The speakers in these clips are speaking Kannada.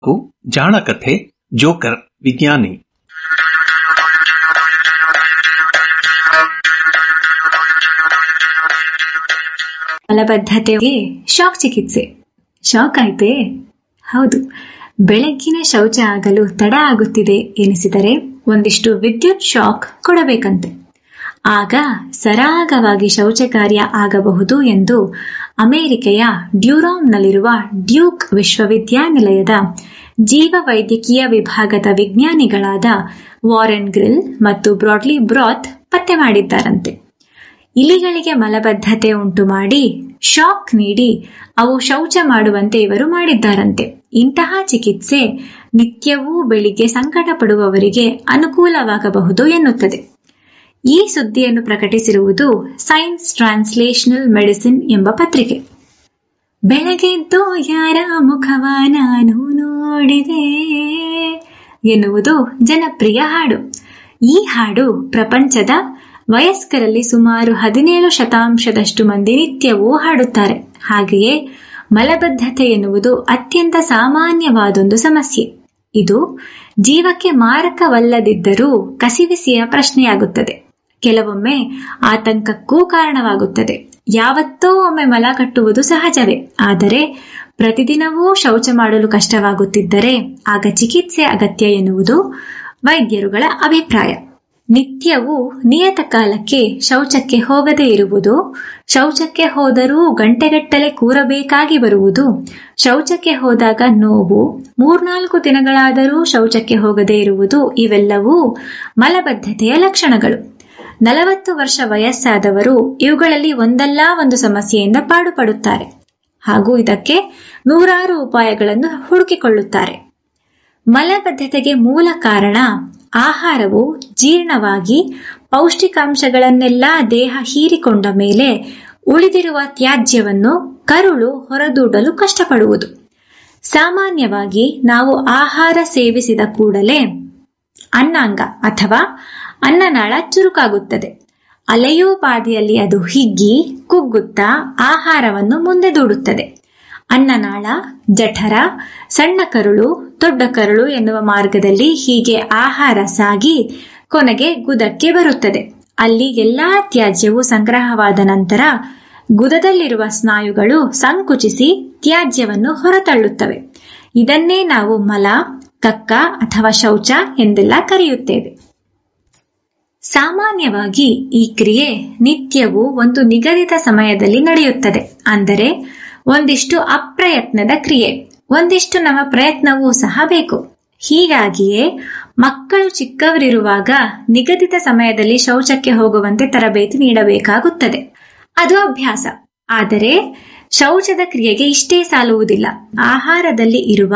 ಕು ಜಾಣಕಥೆ ಜೋಕರ್ ವಿಜ್ಞಾನಿ ಮಲಬದ್ಧತೆಗೆ ಶಾಕ್ ಚಿಕಿತ್ಸೆ ಶಾಕ್ ಆಯ್ತೆ ಹೌದು ಬೆಳಗ್ಗಿನ ಶೌಚ ಆಗಲು ತಡ ಆಗುತ್ತಿದೆ ಎನಿಸಿದರೆ ಒಂದಿಷ್ಟು ವಿದ್ಯುತ್ ಶಾಕ್ ಕೊಡಬೇಕಂತೆ ಆಗ ಸರಾಗವಾಗಿ ಶೌಚ ಕಾರ್ಯ ಆಗಬಹುದು ಎಂದು ಅಮೆರಿಕೆಯ ಡ್ಯೂರಾಮ್ನಲ್ಲಿರುವ ಡ್ಯೂಕ್ ವಿಶ್ವವಿದ್ಯಾನಿಲಯದ ಜೀವವೈದ್ಯಕೀಯ ವಿಭಾಗದ ವಿಜ್ಞಾನಿಗಳಾದ ವಾರೆನ್ ಗ್ರಿಲ್ ಮತ್ತು ಬ್ರಾಡ್ಲಿ ಬ್ರಾತ್ ಪತ್ತೆ ಮಾಡಿದ್ದಾರಂತೆ ಇಲಿಗಳಿಗೆ ಮಲಬದ್ಧತೆ ಉಂಟು ಮಾಡಿ ಶಾಕ್ ನೀಡಿ ಅವು ಶೌಚ ಮಾಡುವಂತೆ ಇವರು ಮಾಡಿದ್ದಾರಂತೆ ಇಂತಹ ಚಿಕಿತ್ಸೆ ನಿತ್ಯವೂ ಬೆಳಿಗ್ಗೆ ಸಂಕಟ ಪಡುವವರಿಗೆ ಅನುಕೂಲವಾಗಬಹುದು ಎನ್ನುತ್ತದೆ ಈ ಸುದ್ದಿಯನ್ನು ಪ್ರಕಟಿಸಿರುವುದು ಸೈನ್ಸ್ ಟ್ರಾನ್ಸ್ಲೇಷನಲ್ ಮೆಡಿಸಿನ್ ಎಂಬ ಪತ್ರಿಕೆ ಬೆಳಗೆದ್ದು ಯಾರ ಮುಖವ ನಾನು ನೋಡಿದೆ ಎನ್ನುವುದು ಜನಪ್ರಿಯ ಹಾಡು ಈ ಹಾಡು ಪ್ರಪಂಚದ ವಯಸ್ಕರಲ್ಲಿ ಸುಮಾರು ಹದಿನೇಳು ಶತಾಂಶದಷ್ಟು ಮಂದಿ ನಿತ್ಯವೂ ಹಾಡುತ್ತಾರೆ ಹಾಗೆಯೇ ಮಲಬದ್ಧತೆ ಎನ್ನುವುದು ಅತ್ಯಂತ ಸಾಮಾನ್ಯವಾದೊಂದು ಸಮಸ್ಯೆ ಇದು ಜೀವಕ್ಕೆ ಮಾರಕವಲ್ಲದಿದ್ದರೂ ಕಸಿವಿಸಿಯ ಪ್ರಶ್ನೆಯಾಗುತ್ತದೆ ಕೆಲವೊಮ್ಮೆ ಆತಂಕಕ್ಕೂ ಕಾರಣವಾಗುತ್ತದೆ ಯಾವತ್ತೋ ಒಮ್ಮೆ ಮಲ ಕಟ್ಟುವುದು ಸಹಜವೇ ಆದರೆ ಪ್ರತಿದಿನವೂ ಶೌಚ ಮಾಡಲು ಕಷ್ಟವಾಗುತ್ತಿದ್ದರೆ ಆಗ ಚಿಕಿತ್ಸೆ ಅಗತ್ಯ ಎನ್ನುವುದು ವೈದ್ಯರುಗಳ ಅಭಿಪ್ರಾಯ ನಿತ್ಯವೂ ನಿಯತ ಕಾಲಕ್ಕೆ ಶೌಚಕ್ಕೆ ಹೋಗದೇ ಇರುವುದು ಶೌಚಕ್ಕೆ ಹೋದರೂ ಗಂಟೆಗಟ್ಟಲೆ ಕೂರಬೇಕಾಗಿ ಬರುವುದು ಶೌಚಕ್ಕೆ ಹೋದಾಗ ನೋವು ಮೂರ್ನಾಲ್ಕು ದಿನಗಳಾದರೂ ಶೌಚಕ್ಕೆ ಹೋಗದೇ ಇರುವುದು ಇವೆಲ್ಲವೂ ಮಲಬದ್ಧತೆಯ ಲಕ್ಷಣಗಳು ನಲವತ್ತು ವರ್ಷ ವಯಸ್ಸಾದವರು ಇವುಗಳಲ್ಲಿ ಒಂದಲ್ಲ ಒಂದು ಸಮಸ್ಯೆಯಿಂದ ಪಾಡುಪಡುತ್ತಾರೆ ಹಾಗೂ ಇದಕ್ಕೆ ನೂರಾರು ಉಪಾಯಗಳನ್ನು ಹುಡುಕಿಕೊಳ್ಳುತ್ತಾರೆ ಮಲಬದ್ಧತೆಗೆ ಮೂಲ ಕಾರಣ ಆಹಾರವು ಜೀರ್ಣವಾಗಿ ಪೌಷ್ಟಿಕಾಂಶಗಳನ್ನೆಲ್ಲ ದೇಹ ಹೀರಿಕೊಂಡ ಮೇಲೆ ಉಳಿದಿರುವ ತ್ಯಾಜ್ಯವನ್ನು ಕರುಳು ಹೊರದೂಡಲು ಕಷ್ಟಪಡುವುದು ಸಾಮಾನ್ಯವಾಗಿ ನಾವು ಆಹಾರ ಸೇವಿಸಿದ ಕೂಡಲೇ ಅನ್ನಾಂಗ ಅಥವಾ ಅನ್ನನಾಳ ಚುರುಕಾಗುತ್ತದೆ ಅಲೆಯೋಪಾದಿಯಲ್ಲಿ ಅದು ಹಿಗ್ಗಿ ಕುಗ್ಗುತ್ತಾ ಆಹಾರವನ್ನು ಮುಂದೆ ದೂಡುತ್ತದೆ ಅನ್ನನಾಳ ಜಠರ ಸಣ್ಣ ಕರುಳು ದೊಡ್ಡ ಕರುಳು ಎನ್ನುವ ಮಾರ್ಗದಲ್ಲಿ ಹೀಗೆ ಆಹಾರ ಸಾಗಿ ಕೊನೆಗೆ ಗುದಕ್ಕೆ ಬರುತ್ತದೆ ಅಲ್ಲಿ ಎಲ್ಲಾ ತ್ಯಾಜ್ಯವು ಸಂಗ್ರಹವಾದ ನಂತರ ಗುದದಲ್ಲಿರುವ ಸ್ನಾಯುಗಳು ಸಂಕುಚಿಸಿ ತ್ಯಾಜ್ಯವನ್ನು ಹೊರತಳ್ಳುತ್ತವೆ ಇದನ್ನೇ ನಾವು ಮಲ ಕಕ್ಕ ಅಥವಾ ಶೌಚ ಎಂದೆಲ್ಲ ಕರೆಯುತ್ತೇವೆ ಸಾಮಾನ್ಯವಾಗಿ ಈ ಕ್ರಿಯೆ ನಿತ್ಯವೂ ಒಂದು ನಿಗದಿತ ಸಮಯದಲ್ಲಿ ನಡೆಯುತ್ತದೆ ಅಂದರೆ ಒಂದಿಷ್ಟು ಅಪ್ರಯತ್ನದ ಕ್ರಿಯೆ ಒಂದಿಷ್ಟು ನಮ್ಮ ಪ್ರಯತ್ನವೂ ಸಹ ಬೇಕು ಹೀಗಾಗಿಯೇ ಮಕ್ಕಳು ಚಿಕ್ಕವರಿರುವಾಗ ನಿಗದಿತ ಸಮಯದಲ್ಲಿ ಶೌಚಕ್ಕೆ ಹೋಗುವಂತೆ ತರಬೇತಿ ನೀಡಬೇಕಾಗುತ್ತದೆ ಅದು ಅಭ್ಯಾಸ ಆದರೆ ಶೌಚದ ಕ್ರಿಯೆಗೆ ಇಷ್ಟೇ ಸಾಲುವುದಿಲ್ಲ ಆಹಾರದಲ್ಲಿ ಇರುವ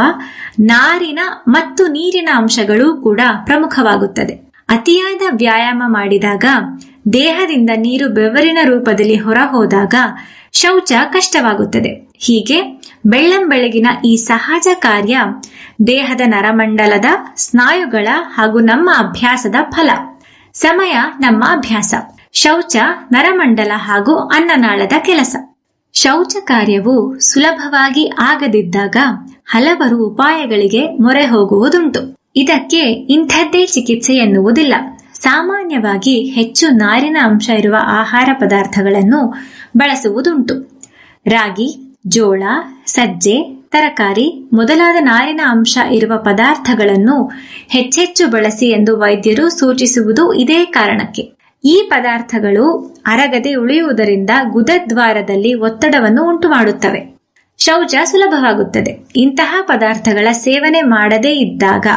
ನಾರಿನ ಮತ್ತು ನೀರಿನ ಅಂಶಗಳೂ ಕೂಡ ಪ್ರಮುಖವಾಗುತ್ತದೆ ಅತಿಯಾದ ವ್ಯಾಯಾಮ ಮಾಡಿದಾಗ ದೇಹದಿಂದ ನೀರು ಬೆವರಿನ ರೂಪದಲ್ಲಿ ಹೊರಹೋದಾಗ ಶೌಚ ಕಷ್ಟವಾಗುತ್ತದೆ ಹೀಗೆ ಬೆಳ್ಳಂ ಬೆಳಗಿನ ಈ ಸಹಜ ಕಾರ್ಯ ದೇಹದ ನರಮಂಡಲದ ಸ್ನಾಯುಗಳ ಹಾಗೂ ನಮ್ಮ ಅಭ್ಯಾಸದ ಫಲ ಸಮಯ ನಮ್ಮ ಅಭ್ಯಾಸ ಶೌಚ ನರಮಂಡಲ ಹಾಗೂ ಅನ್ನನಾಳದ ಕೆಲಸ ಶೌಚ ಕಾರ್ಯವು ಸುಲಭವಾಗಿ ಆಗದಿದ್ದಾಗ ಹಲವರು ಉಪಾಯಗಳಿಗೆ ಮೊರೆ ಹೋಗುವುದುಂಟು ಇದಕ್ಕೆ ಇಂಥದ್ದೇ ಚಿಕಿತ್ಸೆ ಎನ್ನುವುದಿಲ್ಲ ಸಾಮಾನ್ಯವಾಗಿ ಹೆಚ್ಚು ನಾರಿನ ಅಂಶ ಇರುವ ಆಹಾರ ಪದಾರ್ಥಗಳನ್ನು ಬಳಸುವುದುಂಟು ರಾಗಿ ಜೋಳ ಸಜ್ಜೆ ತರಕಾರಿ ಮೊದಲಾದ ನಾರಿನ ಅಂಶ ಇರುವ ಪದಾರ್ಥಗಳನ್ನು ಹೆಚ್ಚೆಚ್ಚು ಬಳಸಿ ಎಂದು ವೈದ್ಯರು ಸೂಚಿಸುವುದು ಇದೇ ಕಾರಣಕ್ಕೆ ಈ ಪದಾರ್ಥಗಳು ಅರಗದೆ ಉಳಿಯುವುದರಿಂದ ಗುದದ್ವಾರದಲ್ಲಿ ಒತ್ತಡವನ್ನು ಉಂಟು ಮಾಡುತ್ತವೆ ಶೌಚ ಸುಲಭವಾಗುತ್ತದೆ ಇಂತಹ ಪದಾರ್ಥಗಳ ಸೇವನೆ ಮಾಡದೇ ಇದ್ದಾಗ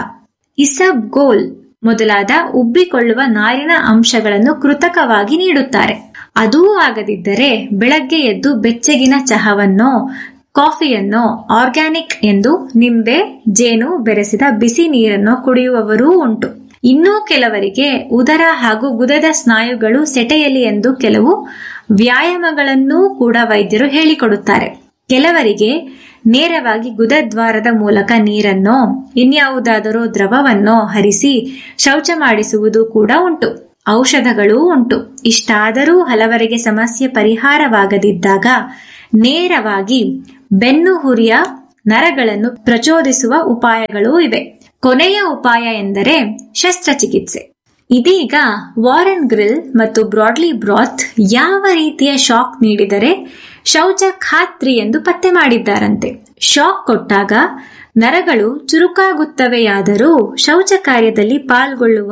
ಇಸಬ್ಗೋಲ್ ಮೊದಲಾದ ಉಬ್ಬಿಕೊಳ್ಳುವ ನಾರಿನ ಅಂಶಗಳನ್ನು ಕೃತಕವಾಗಿ ನೀಡುತ್ತಾರೆ ಅದೂ ಆಗದಿದ್ದರೆ ಬೆಳಗ್ಗೆ ಎದ್ದು ಬೆಚ್ಚಗಿನ ಚಹವನ್ನೋ ಕಾಫಿಯನ್ನೋ ಆರ್ಗ್ಯಾನಿಕ್ ಎಂದು ನಿಂಬೆ ಜೇನು ಬೆರೆಸಿದ ಬಿಸಿ ನೀರನ್ನು ಕುಡಿಯುವವರೂ ಉಂಟು ಇನ್ನೂ ಕೆಲವರಿಗೆ ಉದರ ಹಾಗೂ ಗುದದ ಸ್ನಾಯುಗಳು ಸೆಟೆಯಲಿ ಎಂದು ಕೆಲವು ವ್ಯಾಯಾಮಗಳನ್ನೂ ಕೂಡ ವೈದ್ಯರು ಹೇಳಿಕೊಡುತ್ತಾರೆ ಕೆಲವರಿಗೆ ನೇರವಾಗಿ ಗುದದ್ವಾರದ ಮೂಲಕ ನೀರನ್ನೋ ಇನ್ಯಾವುದಾದರೂ ದ್ರವವನ್ನೋ ಹರಿಸಿ ಶೌಚ ಮಾಡಿಸುವುದು ಕೂಡ ಉಂಟು ಔಷಧಗಳೂ ಉಂಟು ಇಷ್ಟಾದರೂ ಹಲವರಿಗೆ ಸಮಸ್ಯೆ ಪರಿಹಾರವಾಗದಿದ್ದಾಗ ನೇರವಾಗಿ ಬೆನ್ನು ಹುರಿಯ ನರಗಳನ್ನು ಪ್ರಚೋದಿಸುವ ಉಪಾಯಗಳೂ ಇವೆ ಕೊನೆಯ ಉಪಾಯ ಎಂದರೆ ಶಸ್ತ್ರಚಿಕಿತ್ಸೆ ಇದೀಗ ವಾರೆನ್ ಗ್ರಿಲ್ ಮತ್ತು ಬ್ರಾಡ್ಲಿ ಬ್ರಾತ್ ಯಾವ ರೀತಿಯ ಶಾಕ್ ನೀಡಿದರೆ ಶೌಚ ಖಾತ್ರಿ ಎಂದು ಪತ್ತೆ ಮಾಡಿದ್ದಾರಂತೆ ಶಾಕ್ ಕೊಟ್ಟಾಗ ನರಗಳು ಚುರುಕಾಗುತ್ತವೆಯಾದರೂ ಶೌಚ ಕಾರ್ಯದಲ್ಲಿ ಪಾಲ್ಗೊಳ್ಳುವ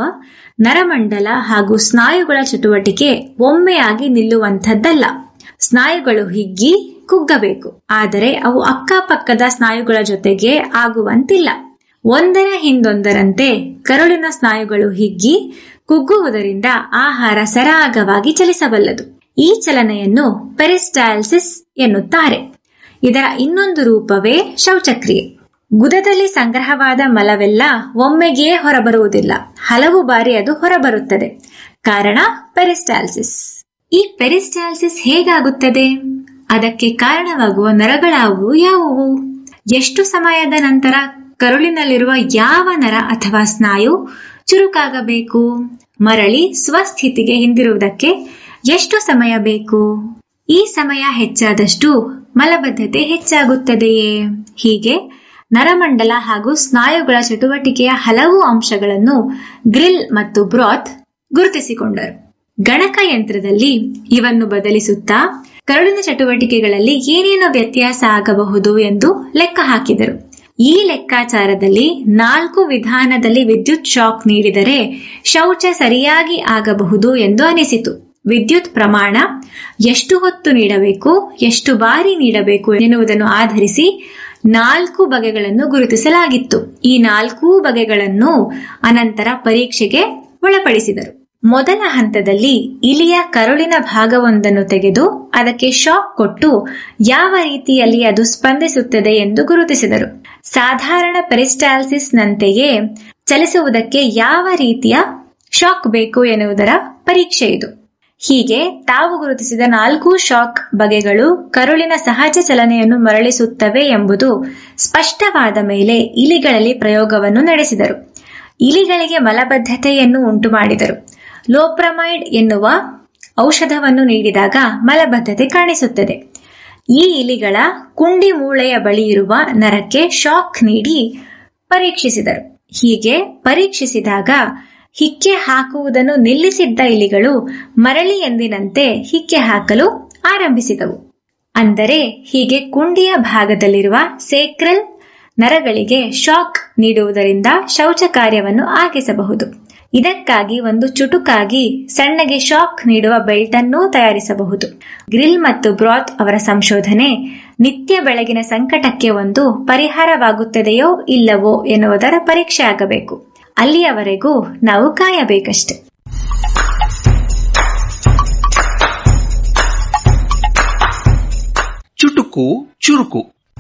ನರಮಂಡಲ ಹಾಗೂ ಸ್ನಾಯುಗಳ ಚಟುವಟಿಕೆ ಒಮ್ಮೆಯಾಗಿ ನಿಲ್ಲುವಂಥದ್ದಲ್ಲ ಸ್ನಾಯುಗಳು ಹಿಗ್ಗಿ ಕುಗ್ಗಬೇಕು ಆದರೆ ಅವು ಅಕ್ಕಪಕ್ಕದ ಸ್ನಾಯುಗಳ ಜೊತೆಗೆ ಆಗುವಂತಿಲ್ಲ ಒಂದರ ಹಿಂದೊಂದರಂತೆ ಕರುಳಿನ ಸ್ನಾಯುಗಳು ಹಿಗ್ಗಿ ಕುಗ್ಗುವುದರಿಂದ ಆಹಾರ ಸರಾಗವಾಗಿ ಚಲಿಸಬಲ್ಲದು ಈ ಚಲನೆಯನ್ನು ಪೆರಿಸ್ಟಾಲ್ಸಿಸ್ ಎನ್ನುತ್ತಾರೆ ಇದರ ಇನ್ನೊಂದು ರೂಪವೇ ಶೌಚಕ್ರಿಯೆ ಗುದದಲ್ಲಿ ಸಂಗ್ರಹವಾದ ಮಲವೆಲ್ಲ ಒಮ್ಮೆಗೇ ಹೊರಬರುವುದಿಲ್ಲ ಹಲವು ಬಾರಿ ಅದು ಹೊರಬರುತ್ತದೆ ಕಾರಣ ಪೆರಿಸ್ಟಾಲ್ಸಿಸ್ ಈ ಪೆರಿಸ್ಟಾಲ್ಸಿಸ್ ಹೇಗಾಗುತ್ತದೆ ಅದಕ್ಕೆ ಕಾರಣವಾಗುವ ನರಗಳಾವು ಯಾವುವು ಎಷ್ಟು ಸಮಯದ ನಂತರ ಕರುಳಿನಲ್ಲಿರುವ ಯಾವ ನರ ಅಥವಾ ಸ್ನಾಯು ಚುರುಕಾಗಬೇಕು ಮರಳಿ ಸ್ವಸ್ಥಿತಿಗೆ ಹಿಂದಿರುವುದಕ್ಕೆ ಎಷ್ಟು ಸಮಯ ಬೇಕು ಈ ಸಮಯ ಹೆಚ್ಚಾದಷ್ಟು ಮಲಬದ್ಧತೆ ಹೆಚ್ಚಾಗುತ್ತದೆಯೇ ಹೀಗೆ ನರಮಂಡಲ ಹಾಗೂ ಸ್ನಾಯುಗಳ ಚಟುವಟಿಕೆಯ ಹಲವು ಅಂಶಗಳನ್ನು ಗ್ರಿಲ್ ಮತ್ತು ಬ್ರಾತ್ ಗುರುತಿಸಿಕೊಂಡರು ಗಣಕಯಂತ್ರದಲ್ಲಿ ಇವನ್ನು ಬದಲಿಸುತ್ತಾ ಕರುಳಿನ ಚಟುವಟಿಕೆಗಳಲ್ಲಿ ಏನೇನು ವ್ಯತ್ಯಾಸ ಆಗಬಹುದು ಎಂದು ಲೆಕ್ಕ ಹಾಕಿದರು ಈ ಲೆಕ್ಕಾಚಾರದಲ್ಲಿ ನಾಲ್ಕು ವಿಧಾನದಲ್ಲಿ ವಿದ್ಯುತ್ ಶಾಕ್ ನೀಡಿದರೆ ಶೌಚ ಸರಿಯಾಗಿ ಆಗಬಹುದು ಎಂದು ಅನಿಸಿತು ವಿದ್ಯುತ್ ಪ್ರಮಾಣ ಎಷ್ಟು ಹೊತ್ತು ನೀಡಬೇಕು ಎಷ್ಟು ಬಾರಿ ನೀಡಬೇಕು ಎನ್ನುವುದನ್ನು ಆಧರಿಸಿ ನಾಲ್ಕು ಬಗೆಗಳನ್ನು ಗುರುತಿಸಲಾಗಿತ್ತು ಈ ನಾಲ್ಕೂ ಬಗೆಗಳನ್ನು ಅನಂತರ ಪರೀಕ್ಷೆಗೆ ಒಳಪಡಿಸಿದರು ಮೊದಲ ಹಂತದಲ್ಲಿ ಇಲಿಯ ಕರುಳಿನ ಭಾಗವೊಂದನ್ನು ತೆಗೆದು ಅದಕ್ಕೆ ಶಾಕ್ ಕೊಟ್ಟು ಯಾವ ರೀತಿಯಲ್ಲಿ ಅದು ಸ್ಪಂದಿಸುತ್ತದೆ ಎಂದು ಗುರುತಿಸಿದರು ಸಾಧಾರಣ ಪೆರಿಸ್ಟಾಲ್ಸಿಸ್ನಂತೆಯೇ ಚಲಿಸುವುದಕ್ಕೆ ಯಾವ ರೀತಿಯ ಶಾಕ್ ಬೇಕು ಎನ್ನುವುದರ ಪರೀಕ್ಷೆ ಇದು ಹೀಗೆ ತಾವು ಗುರುತಿಸಿದ ನಾಲ್ಕು ಶಾಕ್ ಬಗೆಗಳು ಕರುಳಿನ ಸಹಜ ಚಲನೆಯನ್ನು ಮರಳಿಸುತ್ತವೆ ಎಂಬುದು ಸ್ಪಷ್ಟವಾದ ಮೇಲೆ ಇಲಿಗಳಲ್ಲಿ ಪ್ರಯೋಗವನ್ನು ನಡೆಸಿದರು ಇಲಿಗಳಿಗೆ ಮಲಬದ್ಧತೆಯನ್ನು ಉಂಟು ಮಾಡಿದರು ಲೋಪ್ರಮೈಡ್ ಎನ್ನುವ ಔಷಧವನ್ನು ನೀಡಿದಾಗ ಮಲಬದ್ಧತೆ ಕಾಣಿಸುತ್ತದೆ ಈ ಇಲಿಗಳ ಕುಂಡಿ ಮೂಳೆಯ ಬಳಿ ಇರುವ ನರಕ್ಕೆ ಶಾಕ್ ನೀಡಿ ಪರೀಕ್ಷಿಸಿದರು ಹೀಗೆ ಪರೀಕ್ಷಿಸಿದಾಗ ಹಿಕ್ಕೆ ಹಾಕುವುದನ್ನು ನಿಲ್ಲಿಸಿದ್ದ ಇಲಿಗಳು ಮರಳಿ ಎಂದಿನಂತೆ ಹಿಕ್ಕೆ ಹಾಕಲು ಆರಂಭಿಸಿದವು ಅಂದರೆ ಹೀಗೆ ಕುಂಡಿಯ ಭಾಗದಲ್ಲಿರುವ ಸೇಕ್ರಲ್ ನರಗಳಿಗೆ ಶಾಕ್ ನೀಡುವುದರಿಂದ ಶೌಚ ಕಾರ್ಯವನ್ನು ಆಗಿಸಬಹುದು ಇದಕ್ಕಾಗಿ ಒಂದು ಚುಟುಕಾಗಿ ಸಣ್ಣಗೆ ಶಾಕ್ ನೀಡುವ ಬೆಲ್ಟ್ ಅನ್ನೂ ತಯಾರಿಸಬಹುದು ಗ್ರಿಲ್ ಮತ್ತು ಬ್ರಾತ್ ಅವರ ಸಂಶೋಧನೆ ನಿತ್ಯ ಬೆಳಗಿನ ಸಂಕಟಕ್ಕೆ ಒಂದು ಪರಿಹಾರವಾಗುತ್ತದೆಯೋ ಇಲ್ಲವೋ ಎನ್ನುವುದರ ಪರೀಕ್ಷೆ ಆಗಬೇಕು ಅಲ್ಲಿಯವರೆಗೂ ನಾವು ಕಾಯಬೇಕಷ್ಟೆ ಚುಟುಕು ಚುರುಕು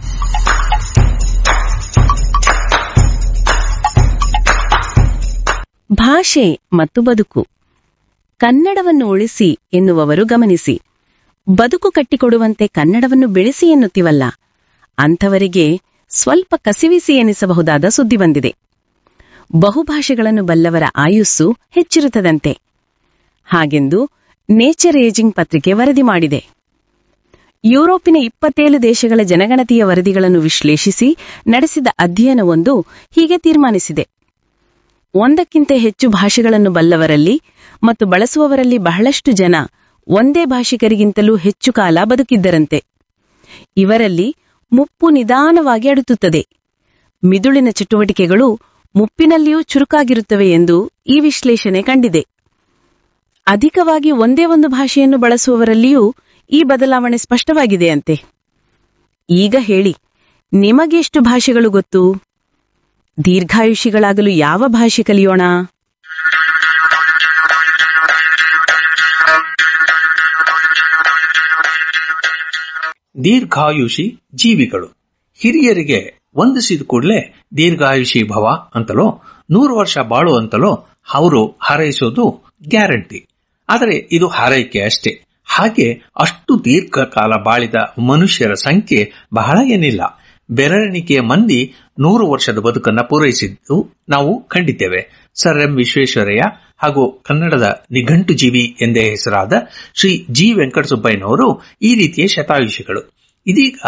ಭಾಷೆ ಮತ್ತು ಬದುಕು ಕನ್ನಡವನ್ನು ಉಳಿಸಿ ಎನ್ನುವವರು ಗಮನಿಸಿ ಬದುಕು ಕಟ್ಟಿಕೊಡುವಂತೆ ಕನ್ನಡವನ್ನು ಬೆಳೆಸಿ ಎನ್ನುತ್ತೀವಲ್ಲ ಅಂಥವರಿಗೆ ಸ್ವಲ್ಪ ಕಸಿವಿಸಿ ಎನಿಸಬಹುದಾದ ಸುದ್ದಿ ಬಂದಿದೆ ಬಹುಭಾಷೆಗಳನ್ನು ಬಲ್ಲವರ ಆಯುಸ್ಸು ಹೆಚ್ಚಿರುತ್ತದಂತೆ ಹಾಗೆಂದು ನೇಚರ್ ಏಜಿಂಗ್ ಪತ್ರಿಕೆ ವರದಿ ಮಾಡಿದೆ ಯುರೋಪಿನ ಇಪ್ಪತ್ತೇಳು ದೇಶಗಳ ಜನಗಣತಿಯ ವರದಿಗಳನ್ನು ವಿಶ್ಲೇಷಿಸಿ ನಡೆಸಿದ ಅಧ್ಯಯನವೊಂದು ಹೀಗೆ ತೀರ್ಮಾನಿಸಿದೆ ಒಂದಕ್ಕಿಂತ ಹೆಚ್ಚು ಭಾಷೆಗಳನ್ನು ಬಲ್ಲವರಲ್ಲಿ ಮತ್ತು ಬಳಸುವವರಲ್ಲಿ ಬಹಳಷ್ಟು ಜನ ಒಂದೇ ಭಾಷಿಕರಿಗಿಂತಲೂ ಹೆಚ್ಚು ಕಾಲ ಬದುಕಿದ್ದರಂತೆ ಇವರಲ್ಲಿ ಮುಪ್ಪು ನಿಧಾನವಾಗಿ ಅಡುತ್ತುತ್ತದೆ ಮಿದುಳಿನ ಚಟುವಟಿಕೆಗಳು ಮುಪ್ಪಿನಲ್ಲಿಯೂ ಚುರುಕಾಗಿರುತ್ತವೆ ಎಂದು ಈ ವಿಶ್ಲೇಷಣೆ ಕಂಡಿದೆ ಅಧಿಕವಾಗಿ ಒಂದೇ ಒಂದು ಭಾಷೆಯನ್ನು ಬಳಸುವವರಲ್ಲಿಯೂ ಈ ಬದಲಾವಣೆ ಸ್ಪಷ್ಟವಾಗಿದೆಯಂತೆ ಈಗ ಹೇಳಿ ನಿಮಗೆಷ್ಟು ಭಾಷೆಗಳು ಗೊತ್ತು ದೀರ್ಘಾಯುಷಿಗಳಾಗಲು ಯಾವ ಭಾಷೆ ಕಲಿಯೋಣ ದೀರ್ಘಾಯುಷಿ ಜೀವಿಗಳು ಹಿರಿಯರಿಗೆ ವಂದಿಸಿದ ಕೂಡಲೇ ದೀರ್ಘಾಯುಷಿ ಭವ ಅಂತಲೋ ನೂರು ವರ್ಷ ಬಾಳು ಅಂತಲೋ ಅವರು ಹಾರೈಸೋದು ಗ್ಯಾರಂಟಿ ಆದರೆ ಇದು ಹಾರೈಕೆ ಅಷ್ಟೇ ಹಾಗೆ ಅಷ್ಟು ದೀರ್ಘಕಾಲ ಬಾಳಿದ ಮನುಷ್ಯರ ಸಂಖ್ಯೆ ಬಹಳ ಏನಿಲ್ಲ ಬೆರಳೆಣಿಕೆಯ ಮಂದಿ ನೂರು ವರ್ಷದ ಬದುಕನ್ನ ಪೂರೈಸಿದ್ದು ನಾವು ಕಂಡಿದ್ದೇವೆ ಸರ್ ಎಂ ವಿಶ್ವೇಶ್ವರಯ್ಯ ಹಾಗೂ ಕನ್ನಡದ ನಿಘಂಟು ಜೀವಿ ಎಂದೇ ಹೆಸರಾದ ಶ್ರೀ ಜಿ ವೆಂಕಟಸುಬ್ಬಯ್ಯನವರು ಈ ರೀತಿಯ ಶತಾಯುಷಿಗಳು ಇದೀಗ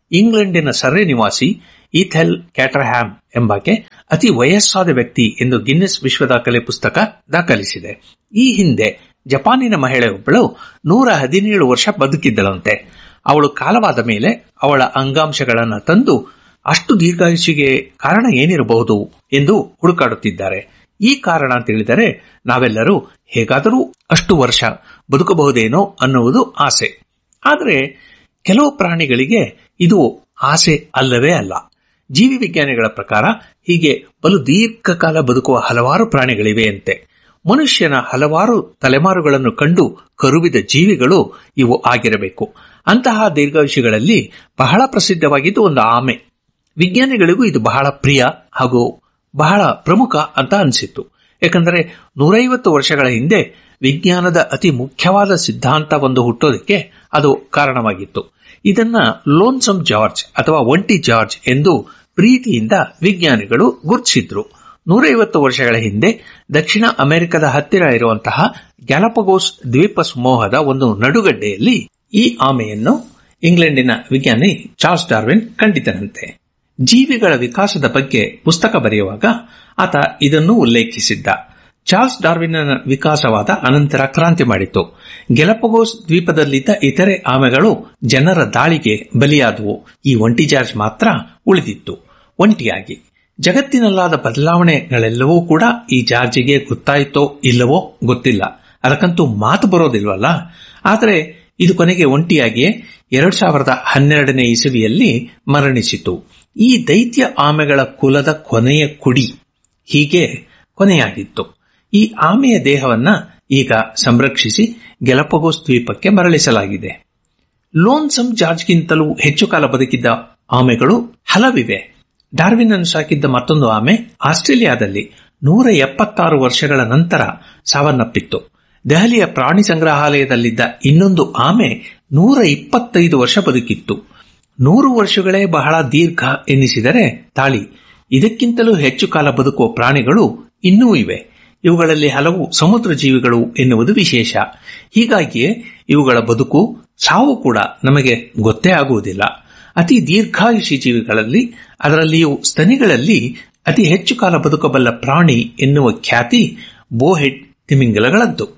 ಇಂಗ್ಲೆಂಡಿನ ಸರ್ರೆ ನಿವಾಸಿ ಈಥೆಲ್ ಕ್ಯಾಟರ್ಹ್ಯಾಮ್ ಎಂಬಾಕೆ ಅತಿ ವಯಸ್ಸಾದ ವ್ಯಕ್ತಿ ಎಂದು ಗಿನ್ನೆಸ್ ವಿಶ್ವ ದಾಖಲೆ ಪುಸ್ತಕ ದಾಖಲಿಸಿದೆ ಈ ಹಿಂದೆ ಜಪಾನಿನ ಮಹಿಳೆಯೊಬ್ಬಳು ನೂರ ಹದಿನೇಳು ವರ್ಷ ಬದುಕಿದ್ದಳಂತೆ ಅವಳು ಕಾಲವಾದ ಮೇಲೆ ಅವಳ ಅಂಗಾಂಶಗಳನ್ನು ತಂದು ಅಷ್ಟು ದೀರ್ಘಾಯುಷಿಗೆ ಕಾರಣ ಏನಿರಬಹುದು ಎಂದು ಹುಡುಕಾಡುತ್ತಿದ್ದಾರೆ ಈ ಕಾರಣ ತಿಳಿದರೆ ನಾವೆಲ್ಲರೂ ಹೇಗಾದರೂ ಅಷ್ಟು ವರ್ಷ ಬದುಕಬಹುದೇನೋ ಅನ್ನುವುದು ಆಸೆ ಆದರೆ ಕೆಲವು ಪ್ರಾಣಿಗಳಿಗೆ ಇದು ಆಸೆ ಅಲ್ಲವೇ ಅಲ್ಲ ಜೀವಿ ವಿಜ್ಞಾನಿಗಳ ಪ್ರಕಾರ ಹೀಗೆ ಬಲು ದೀರ್ಘಕಾಲ ಬದುಕುವ ಹಲವಾರು ಪ್ರಾಣಿಗಳಿವೆಯಂತೆ ಮನುಷ್ಯನ ಹಲವಾರು ತಲೆಮಾರುಗಳನ್ನು ಕಂಡು ಕರುವಿದ ಜೀವಿಗಳು ಇವು ಆಗಿರಬೇಕು ಅಂತಹ ದೀರ್ಘಾಯುಷಿಗಳಲ್ಲಿ ಬಹಳ ಪ್ರಸಿದ್ಧವಾಗಿದ್ದು ಒಂದು ಆಮೆ ವಿಜ್ಞಾನಿಗಳಿಗೂ ಇದು ಬಹಳ ಪ್ರಿಯ ಹಾಗೂ ಬಹಳ ಪ್ರಮುಖ ಅಂತ ಅನಿಸಿತ್ತು ಯಾಕಂದರೆ ನೂರೈವತ್ತು ವರ್ಷಗಳ ಹಿಂದೆ ವಿಜ್ಞಾನದ ಅತಿ ಮುಖ್ಯವಾದ ಸಿದ್ಧಾಂತ ಒಂದು ಹುಟ್ಟೋದಕ್ಕೆ ಅದು ಕಾರಣವಾಗಿತ್ತು ಇದನ್ನ ಲೋನ್ಸಮ್ ಜಾರ್ಜ್ ಅಥವಾ ಒಂಟಿ ಜಾರ್ಜ್ ಎಂದು ಪ್ರೀತಿಯಿಂದ ವಿಜ್ಞಾನಿಗಳು ಗುರುತಿಸಿದ್ರು ನೂರೈವತ್ತು ವರ್ಷಗಳ ಹಿಂದೆ ದಕ್ಷಿಣ ಅಮೆರಿಕದ ಹತ್ತಿರ ಇರುವಂತಹ ಗ್ಯಾಲಪಗೋಸ್ ದ್ವೀಪ ಸಮೂಹದ ಒಂದು ನಡುಗಡ್ಡೆಯಲ್ಲಿ ಈ ಆಮೆಯನ್ನು ಇಂಗ್ಲೆಂಡಿನ ವಿಜ್ಞಾನಿ ಚಾರ್ಲ್ಸ್ ಡಾರ್ವಿನ್ ಕಂಡಿದ್ದನಂತೆ ಜೀವಿಗಳ ವಿಕಾಸದ ಬಗ್ಗೆ ಪುಸ್ತಕ ಬರೆಯುವಾಗ ಆತ ಇದನ್ನು ಉಲ್ಲೇಖಿಸಿದ್ದ ಚಾರ್ಲ್ಸ್ ಡಾರ್ವಿನ್ನ ವಿಕಾಸವಾದ ಅನಂತರ ಕ್ರಾಂತಿ ಮಾಡಿತು ಗೆಲಪಗೋಸ್ ದ್ವೀಪದಲ್ಲಿದ್ದ ಇತರೆ ಆಮೆಗಳು ಜನರ ದಾಳಿಗೆ ಬಲಿಯಾದವು ಈ ಒಂಟಿ ಜಾರ್ಜ್ ಮಾತ್ರ ಉಳಿದಿತ್ತು ಒಂಟಿಯಾಗಿ ಜಗತ್ತಿನಲ್ಲಾದ ಬದಲಾವಣೆಗಳೆಲ್ಲವೂ ಕೂಡ ಈ ಜಾರ್ಜಿಗೆ ಗೊತ್ತಾಯಿತೋ ಇಲ್ಲವೋ ಗೊತ್ತಿಲ್ಲ ಅದಕ್ಕಂತೂ ಮಾತು ಬರೋದಿಲ್ವಲ್ಲ ಆದರೆ ಇದು ಕೊನೆಗೆ ಒಂಟಿಯಾಗಿಯೇ ಎರಡ್ ಸಾವಿರದ ಹನ್ನೆರಡನೇ ಇಸವಿಯಲ್ಲಿ ಮರಣಿಸಿತು ಈ ದೈತ್ಯ ಆಮೆಗಳ ಕುಲದ ಕೊನೆಯ ಕುಡಿ ಹೀಗೆ ಕೊನೆಯಾಗಿತ್ತು ಈ ಆಮೆಯ ದೇಹವನ್ನ ಈಗ ಸಂರಕ್ಷಿಸಿ ಗೆಲಪಗೋಸ್ ದ್ವೀಪಕ್ಕೆ ಮರಳಿಸಲಾಗಿದೆ ಲೋನ್ಸಮ್ ಜಾರ್ಜ್ಗಿಂತಲೂ ಹೆಚ್ಚು ಕಾಲ ಬದುಕಿದ್ದ ಆಮೆಗಳು ಹಲವಿವೆ ಡಾರ್ವಿನ್ ಅನ್ನು ಸಾಕಿದ್ದ ಮತ್ತೊಂದು ಆಮೆ ಆಸ್ಟ್ರೇಲಿಯಾದಲ್ಲಿ ನೂರ ಎಪ್ಪತ್ತಾರು ವರ್ಷಗಳ ನಂತರ ಸಾವನ್ನಪ್ಪಿತ್ತು ದೆಹಲಿಯ ಪ್ರಾಣಿ ಸಂಗ್ರಹಾಲಯದಲ್ಲಿದ್ದ ಇನ್ನೊಂದು ಆಮೆ ನೂರ ಇಪ್ಪತ್ತೈದು ವರ್ಷ ಬದುಕಿತ್ತು ನೂರು ವರ್ಷಗಳೇ ಬಹಳ ದೀರ್ಘ ಎನ್ನಿಸಿದರೆ ತಾಳಿ ಇದಕ್ಕಿಂತಲೂ ಹೆಚ್ಚು ಕಾಲ ಬದುಕುವ ಪ್ರಾಣಿಗಳು ಇನ್ನೂ ಇವೆ ಇವುಗಳಲ್ಲಿ ಹಲವು ಸಮುದ್ರ ಜೀವಿಗಳು ಎನ್ನುವುದು ವಿಶೇಷ ಹೀಗಾಗಿಯೇ ಇವುಗಳ ಬದುಕು ಸಾವು ಕೂಡ ನಮಗೆ ಗೊತ್ತೇ ಆಗುವುದಿಲ್ಲ ಅತಿ ದೀರ್ಘಾಯುಷಿ ಜೀವಿಗಳಲ್ಲಿ ಅದರಲ್ಲಿಯೂ ಸ್ತನಿಗಳಲ್ಲಿ ಅತಿ ಹೆಚ್ಚು ಕಾಲ ಬದುಕಬಲ್ಲ ಪ್ರಾಣಿ ಎನ್ನುವ ಖ್ಯಾತಿ ಬೋಹೆಡ್ ತಿಮಿಂಗಲಗಳದ್ದು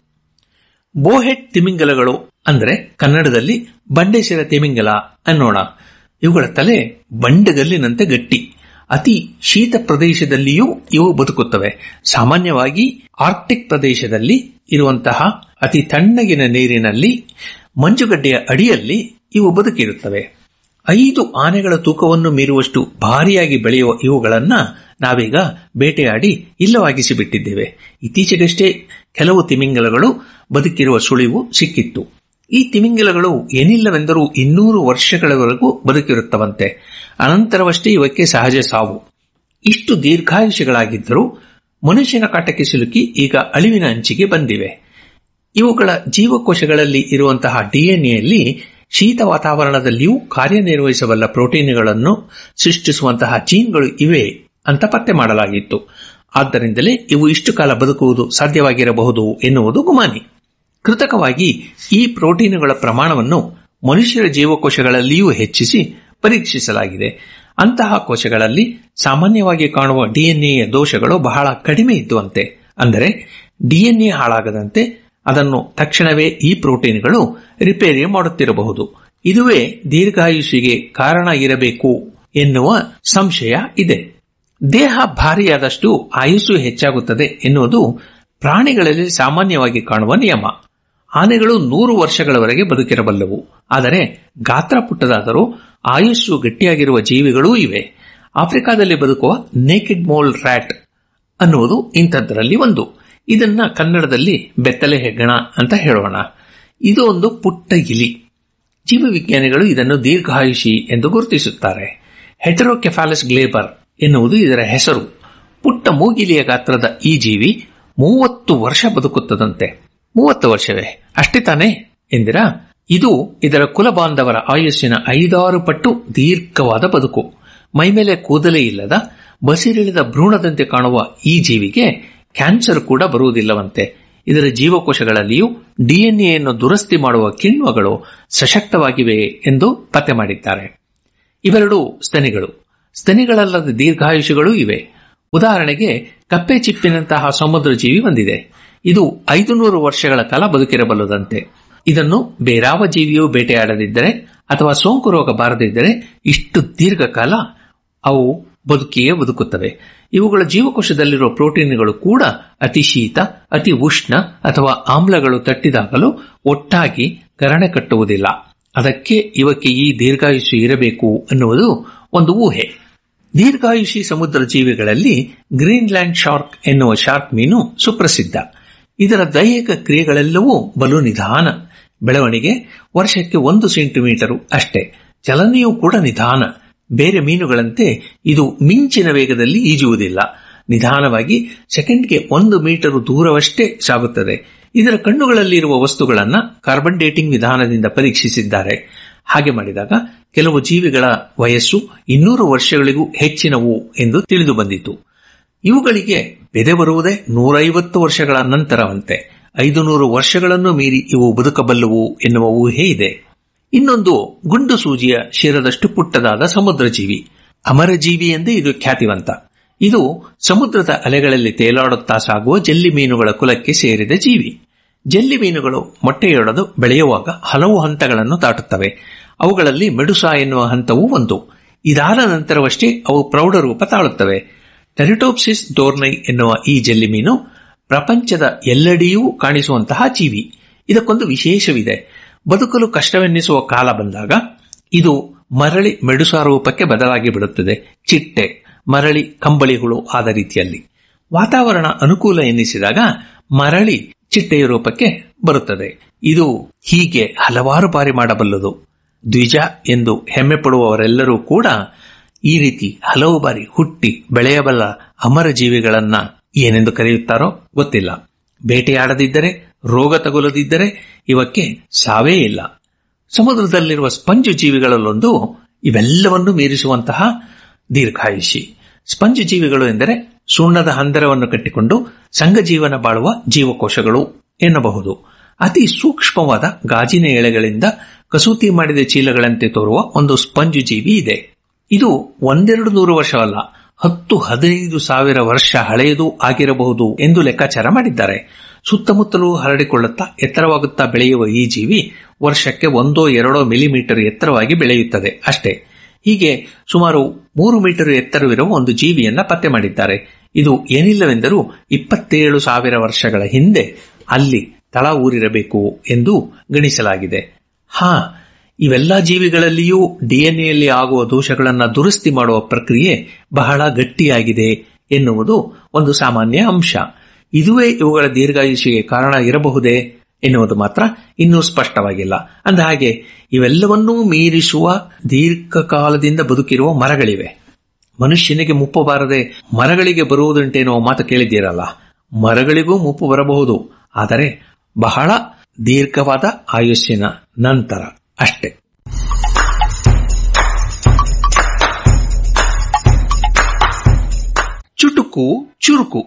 ಬೋಹೆಡ್ ತಿಮಿಂಗಲಗಳು ಅಂದ್ರೆ ಕನ್ನಡದಲ್ಲಿ ಬಂಡೆಸಿರ ತಿಮಿಂಗಲ ಅನ್ನೋಣ ಇವುಗಳ ತಲೆ ಬಂಡೆಗಲ್ಲಿನಂತೆ ಗಟ್ಟಿ ಅತಿ ಶೀತ ಪ್ರದೇಶದಲ್ಲಿಯೂ ಇವು ಬದುಕುತ್ತವೆ ಸಾಮಾನ್ಯವಾಗಿ ಆರ್ಕ್ಟಿಕ್ ಪ್ರದೇಶದಲ್ಲಿ ಇರುವಂತಹ ಅತಿ ತಣ್ಣಗಿನ ನೀರಿನಲ್ಲಿ ಮಂಜುಗಡ್ಡೆಯ ಅಡಿಯಲ್ಲಿ ಇವು ಬದುಕಿರುತ್ತವೆ ಐದು ಆನೆಗಳ ತೂಕವನ್ನು ಮೀರುವಷ್ಟು ಭಾರಿಯಾಗಿ ಬೆಳೆಯುವ ಇವುಗಳನ್ನ ನಾವೀಗ ಬೇಟೆಯಾಡಿ ಇಲ್ಲವಾಗಿಸಿ ಬಿಟ್ಟಿದ್ದೇವೆ ಇತ್ತೀಚೆಗಷ್ಟೇ ಕೆಲವು ತಿಮಿಂಗಲಗಳು ಬದುಕಿರುವ ಸುಳಿವು ಸಿಕ್ಕಿತ್ತು ಈ ತಿಮಿಂಗಲಗಳು ಏನಿಲ್ಲವೆಂದರೂ ಇನ್ನೂರು ವರ್ಷಗಳವರೆಗೂ ಬದುಕಿರುತ್ತವಂತೆ ಅನಂತರವಷ್ಟೇ ಇವಕ್ಕೆ ಸಹಜ ಸಾವು ಇಷ್ಟು ದೀರ್ಘಾಯುಷಿಗಳಾಗಿದ್ದರೂ ಮನುಷ್ಯನ ಕಾಟಕ್ಕೆ ಸಿಲುಕಿ ಈಗ ಅಳಿವಿನ ಅಂಚಿಗೆ ಬಂದಿವೆ ಇವುಗಳ ಜೀವಕೋಶಗಳಲ್ಲಿ ಇರುವಂತಹ ಡಿಎನ್ಎಯಲ್ಲಿ ಶೀತ ವಾತಾವರಣದಲ್ಲಿಯೂ ಕಾರ್ಯನಿರ್ವಹಿಸಬಲ್ಲ ಪ್ರೋಟೀನ್ಗಳನ್ನು ಸೃಷ್ಟಿಸುವಂತಹ ಜೀನ್ಗಳು ಇವೆ ಅಂತ ಪತ್ತೆ ಮಾಡಲಾಗಿತ್ತು ಆದ್ದರಿಂದಲೇ ಇವು ಇಷ್ಟು ಕಾಲ ಬದುಕುವುದು ಸಾಧ್ಯವಾಗಿರಬಹುದು ಎನ್ನುವುದು ಗುಮಾನಿ ಕೃತಕವಾಗಿ ಈ ಪ್ರೋಟೀನುಗಳ ಪ್ರಮಾಣವನ್ನು ಮನುಷ್ಯರ ಜೀವಕೋಶಗಳಲ್ಲಿಯೂ ಹೆಚ್ಚಿಸಿ ಪರೀಕ್ಷಿಸಲಾಗಿದೆ ಅಂತಹ ಕೋಶಗಳಲ್ಲಿ ಸಾಮಾನ್ಯವಾಗಿ ಕಾಣುವ ಡಿಎನ್ಎಯ ದೋಷಗಳು ಬಹಳ ಕಡಿಮೆ ಇದ್ದುವಂತೆ ಅಂದರೆ ಡಿಎನ್ಎ ಹಾಳಾಗದಂತೆ ಅದನ್ನು ತಕ್ಷಣವೇ ಈ ಪ್ರೋಟೀನ್ಗಳು ರಿಪೇರಿ ಮಾಡುತ್ತಿರಬಹುದು ಇದುವೇ ದೀರ್ಘಾಯುಷಿಗೆ ಕಾರಣ ಇರಬೇಕು ಎನ್ನುವ ಸಂಶಯ ಇದೆ ದೇಹ ಭಾರಿಯಾದಷ್ಟು ಆಯುಸ್ಸು ಹೆಚ್ಚಾಗುತ್ತದೆ ಎನ್ನುವುದು ಪ್ರಾಣಿಗಳಲ್ಲಿ ಸಾಮಾನ್ಯವಾಗಿ ಕಾಣುವ ನಿಯಮ ಆನೆಗಳು ನೂರು ವರ್ಷಗಳವರೆಗೆ ಬದುಕಿರಬಲ್ಲವು ಆದರೆ ಗಾತ್ರ ಪುಟ್ಟದಾದರೂ ಆಯುಸ್ಸು ಗಟ್ಟಿಯಾಗಿರುವ ಜೀವಿಗಳೂ ಇವೆ ಆಫ್ರಿಕಾದಲ್ಲಿ ಬದುಕುವ ನೇಕೆಡ್ ಮೋಲ್ ರ್ಯಾಟ್ ಅನ್ನುವುದು ಇಂಥದ್ದರಲ್ಲಿ ಒಂದು ಇದನ್ನ ಕನ್ನಡದಲ್ಲಿ ಬೆತ್ತಲೆ ಹೆಗ್ಗಣ ಅಂತ ಹೇಳೋಣ ಇದು ಒಂದು ಪುಟ್ಟ ಇಲಿ ಜೀವವಿಜ್ಞಾನಿಗಳು ಇದನ್ನು ದೀರ್ಘಾಯುಷಿ ಎಂದು ಗುರುತಿಸುತ್ತಾರೆ ಹೆಟರೋಕೆಫಾಲಸ್ ಗ್ಲೇಬರ್ ಎನ್ನುವುದು ಇದರ ಹೆಸರು ಪುಟ್ಟ ಮೂಗಿಲಿಯ ಗಾತ್ರದ ಈ ಜೀವಿ ಮೂವತ್ತು ವರ್ಷ ಬದುಕುತ್ತದಂತೆ ಮೂವತ್ತು ವರ್ಷವೇ ಅಷ್ಟೇ ತಾನೇ ಎಂದಿರಾ ಇದು ಇದರ ಕುಲಬಾಂಧವರ ಆಯುಸ್ಸಿನ ಐದಾರು ಪಟ್ಟು ದೀರ್ಘವಾದ ಬದುಕು ಮೈಮೇಲೆ ಕೂದಲೇ ಇಲ್ಲದ ಬಸಿರಿಳಿದ ಭ್ರೂಣದಂತೆ ಕಾಣುವ ಈ ಜೀವಿಗೆ ಕ್ಯಾನ್ಸರ್ ಕೂಡ ಬರುವುದಿಲ್ಲವಂತೆ ಇದರ ಜೀವಕೋಶಗಳಲ್ಲಿಯೂ ಡಿಎನ್ಎಯನ್ನು ದುರಸ್ತಿ ಮಾಡುವ ಕಿಣ್ವಗಳು ಸಶಕ್ತವಾಗಿವೆ ಎಂದು ಪತ್ತೆ ಮಾಡಿದ್ದಾರೆ ಇವೆರಡೂ ಸ್ತನಿಗಳು ಸ್ತನಿಗಳಲ್ಲದ ದೀರ್ಘಾಯುಷಿಗಳೂ ಇವೆ ಉದಾಹರಣೆಗೆ ಕಪ್ಪೆ ಚಿಪ್ಪಿನಂತಹ ಸಮುದ್ರ ಜೀವಿ ಹೊಂದಿದೆ ಇದು ಐದು ನೂರು ವರ್ಷಗಳ ಕಾಲ ಬದುಕಿರಬಲ್ಲದಂತೆ ಇದನ್ನು ಬೇರಾವ ಜೀವಿಯೂ ಬೇಟೆಯಾಡದಿದ್ದರೆ ಅಥವಾ ಸೋಂಕು ರೋಗ ಬಾರದಿದ್ದರೆ ಇಷ್ಟು ದೀರ್ಘಕಾಲ ಅವು ಬದುಕಿಯೇ ಬದುಕುತ್ತವೆ ಇವುಗಳ ಜೀವಕೋಶದಲ್ಲಿರುವ ಪ್ರೋಟೀನ್ಗಳು ಕೂಡ ಅತಿ ಶೀತ ಅತಿ ಉಷ್ಣ ಅಥವಾ ಆಮ್ಲಗಳು ತಟ್ಟಿದಾಗಲೂ ಒಟ್ಟಾಗಿ ಕರಣೆ ಕಟ್ಟುವುದಿಲ್ಲ ಅದಕ್ಕೆ ಇವಕ್ಕೆ ಈ ದೀರ್ಘಾಯುಷಿ ಇರಬೇಕು ಅನ್ನುವುದು ಒಂದು ಊಹೆ ದೀರ್ಘಾಯುಷಿ ಸಮುದ್ರ ಜೀವಿಗಳಲ್ಲಿ ಗ್ರೀನ್ಲ್ಯಾಂಡ್ ಶಾರ್ಕ್ ಎನ್ನುವ ಶಾರ್ಕ್ ಮೀನು ಸುಪ್ರಸಿದ್ಧ ಇದರ ದೈಹಿಕ ಕ್ರಿಯೆಗಳೆಲ್ಲವೂ ಬಲು ನಿಧಾನ ಬೆಳವಣಿಗೆ ವರ್ಷಕ್ಕೆ ಒಂದು ಸೆಂಟಿಮೀಟರು ಅಷ್ಟೇ ಚಲನೆಯೂ ಕೂಡ ನಿಧಾನ ಬೇರೆ ಮೀನುಗಳಂತೆ ಇದು ಮಿಂಚಿನ ವೇಗದಲ್ಲಿ ಈಜುವುದಿಲ್ಲ ನಿಧಾನವಾಗಿ ಸೆಕೆಂಡ್ಗೆ ಒಂದು ಮೀಟರು ದೂರವಷ್ಟೇ ಸಾಗುತ್ತದೆ ಇದರ ಕಣ್ಣುಗಳಲ್ಲಿರುವ ವಸ್ತುಗಳನ್ನು ಕಾರ್ಬನ್ ಡೇಟಿಂಗ್ ವಿಧಾನದಿಂದ ಪರೀಕ್ಷಿಸಿದ್ದಾರೆ ಹಾಗೆ ಮಾಡಿದಾಗ ಕೆಲವು ಜೀವಿಗಳ ವಯಸ್ಸು ಇನ್ನೂರು ವರ್ಷಗಳಿಗೂ ಹೆಚ್ಚಿನವು ಎಂದು ತಿಳಿದು ಬಂದಿತು ಇವುಗಳಿಗೆ ಬೆದೆ ಬರುವುದೇ ನೂರೈವತ್ತು ವರ್ಷಗಳ ನಂತರವಂತೆ ಐದು ನೂರು ವರ್ಷಗಳನ್ನು ಮೀರಿ ಇವು ಬದುಕಬಲ್ಲವು ಎನ್ನುವ ಊಹೆ ಇದೆ ಇನ್ನೊಂದು ಗುಂಡು ಸೂಜಿಯ ಶಿರದಷ್ಟು ಪುಟ್ಟದಾದ ಸಮುದ್ರ ಜೀವಿ ಅಮರಜೀವಿ ಎಂದೇ ಇದು ಖ್ಯಾತಿವಂತ ಇದು ಸಮುದ್ರದ ಅಲೆಗಳಲ್ಲಿ ತೇಲಾಡುತ್ತಾ ಸಾಗುವ ಜಲ್ಲಿ ಮೀನುಗಳ ಕುಲಕ್ಕೆ ಸೇರಿದ ಜೀವಿ ಜಲ್ಲಿ ಮೀನುಗಳು ಮೊಟ್ಟೆಯೊಡೆದು ಬೆಳೆಯುವಾಗ ಹಲವು ಹಂತಗಳನ್ನು ದಾಟುತ್ತವೆ ಅವುಗಳಲ್ಲಿ ಮೆಡುಸ ಎನ್ನುವ ಹಂತವೂ ಒಂದು ಇದಾದ ನಂತರವಷ್ಟೇ ಅವು ಪ್ರೌಢರೂಪ ತಾಳುತ್ತವೆ ಟೆರಿಟೋಪ್ಸಿಸ್ ಡೋರ್ನೈ ಎನ್ನುವ ಈ ಜಲ್ಲಿ ಮೀನು ಪ್ರಪಂಚದ ಎಲ್ಲೆಡೆಯೂ ಕಾಣಿಸುವಂತಹ ಜೀವಿ ಇದಕ್ಕೊಂದು ವಿಶೇಷವಿದೆ ಬದುಕಲು ಕಷ್ಟವೆನ್ನಿಸುವ ಕಾಲ ಬಂದಾಗ ಇದು ಮರಳಿ ಮೆಡುಸಾ ರೂಪಕ್ಕೆ ಬದಲಾಗಿ ಬಿಡುತ್ತದೆ ಚಿಟ್ಟೆ ಮರಳಿ ಕಂಬಳಿಗಳು ಆದ ರೀತಿಯಲ್ಲಿ ವಾತಾವರಣ ಅನುಕೂಲ ಎನ್ನಿಸಿದಾಗ ಮರಳಿ ಚಿಟ್ಟೆಯ ರೂಪಕ್ಕೆ ಬರುತ್ತದೆ ಇದು ಹೀಗೆ ಹಲವಾರು ಬಾರಿ ಮಾಡಬಲ್ಲದು ದ್ವಿಜ ಎಂದು ಹೆಮ್ಮೆ ಪಡುವವರೆಲ್ಲರೂ ಕೂಡ ಈ ರೀತಿ ಹಲವು ಬಾರಿ ಹುಟ್ಟಿ ಬೆಳೆಯಬಲ್ಲ ಅಮರ ಜೀವಿಗಳನ್ನ ಏನೆಂದು ಕರೆಯುತ್ತಾರೋ ಗೊತ್ತಿಲ್ಲ ಬೇಟೆಯಾಡದಿದ್ದರೆ ರೋಗ ತಗುಲದಿದ್ದರೆ ಇವಕ್ಕೆ ಸಾವೇ ಇಲ್ಲ ಸಮುದ್ರದಲ್ಲಿರುವ ಸ್ಪಂಜು ಜೀವಿಗಳಲ್ಲೊಂದು ಇವೆಲ್ಲವನ್ನು ಮೀರಿಸುವಂತಹ ದೀರ್ಘಾಯುಷಿ ಸ್ಪಂಜು ಜೀವಿಗಳು ಎಂದರೆ ಸುಣ್ಣದ ಹಂದರವನ್ನು ಕಟ್ಟಿಕೊಂಡು ಸಂಘಜೀವನ ಬಾಳುವ ಜೀವಕೋಶಗಳು ಎನ್ನಬಹುದು ಅತಿ ಸೂಕ್ಷ್ಮವಾದ ಗಾಜಿನ ಎಳೆಗಳಿಂದ ಕಸೂತಿ ಮಾಡಿದ ಚೀಲಗಳಂತೆ ತೋರುವ ಒಂದು ಸ್ಪಂಜು ಜೀವಿ ಇದೆ ಇದು ಒಂದೆರಡು ನೂರು ವರ್ಷವಲ್ಲ ಹತ್ತು ಹದಿನೈದು ಸಾವಿರ ವರ್ಷ ಹಳೆಯದು ಆಗಿರಬಹುದು ಎಂದು ಲೆಕ್ಕಾಚಾರ ಮಾಡಿದ್ದಾರೆ ಸುತ್ತಮುತ್ತಲೂ ಹರಡಿಕೊಳ್ಳುತ್ತಾ ಎತ್ತರವಾಗುತ್ತಾ ಬೆಳೆಯುವ ಈ ಜೀವಿ ವರ್ಷಕ್ಕೆ ಒಂದೋ ಎರಡೋ ಮಿಲಿಮೀಟರ್ ಎತ್ತರವಾಗಿ ಬೆಳೆಯುತ್ತದೆ ಅಷ್ಟೇ ಹೀಗೆ ಸುಮಾರು ಮೂರು ಮೀಟರ್ ಎತ್ತರವಿರುವ ಒಂದು ಜೀವಿಯನ್ನ ಪತ್ತೆ ಮಾಡಿದ್ದಾರೆ ಇದು ಏನಿಲ್ಲವೆಂದರೂ ಇಪ್ಪತ್ತೇಳು ಸಾವಿರ ವರ್ಷಗಳ ಹಿಂದೆ ಅಲ್ಲಿ ತಳ ಊರಿರಬೇಕು ಎಂದು ಗಣಿಸಲಾಗಿದೆ ಹಾ ಇವೆಲ್ಲ ಜೀವಿಗಳಲ್ಲಿಯೂ ಡಿಎನ್ಎಯಲ್ಲಿ ಆಗುವ ದೋಷಗಳನ್ನು ದುರಸ್ತಿ ಮಾಡುವ ಪ್ರಕ್ರಿಯೆ ಬಹಳ ಗಟ್ಟಿಯಾಗಿದೆ ಎನ್ನುವುದು ಒಂದು ಸಾಮಾನ್ಯ ಅಂಶ ಇದುವೇ ಇವುಗಳ ದೀರ್ಘಾಯುಷಿಗೆ ಕಾರಣ ಇರಬಹುದೇ ಎನ್ನುವುದು ಮಾತ್ರ ಇನ್ನೂ ಸ್ಪಷ್ಟವಾಗಿಲ್ಲ ಅಂದ ಹಾಗೆ ಇವೆಲ್ಲವನ್ನೂ ಮೀರಿಸುವ ದೀರ್ಘಕಾಲದಿಂದ ಬದುಕಿರುವ ಮರಗಳಿವೆ ಮನುಷ್ಯನಿಗೆ ಮುಪ್ಪು ಬಾರದೆ ಮರಗಳಿಗೆ ಬರುವುದುಂಟೇನೋ ಮಾತು ಕೇಳಿದ್ದೀರಲ್ಲ ಮರಗಳಿಗೂ ಮುಪ್ಪು ಬರಬಹುದು ಆದರೆ ಬಹಳ ದೀರ್ಘವಾದ ಆಯುಷ್ಯನ ನಂತರ ಅಷ್ಟೇ ಚುಟುಕು ಚುರುಕು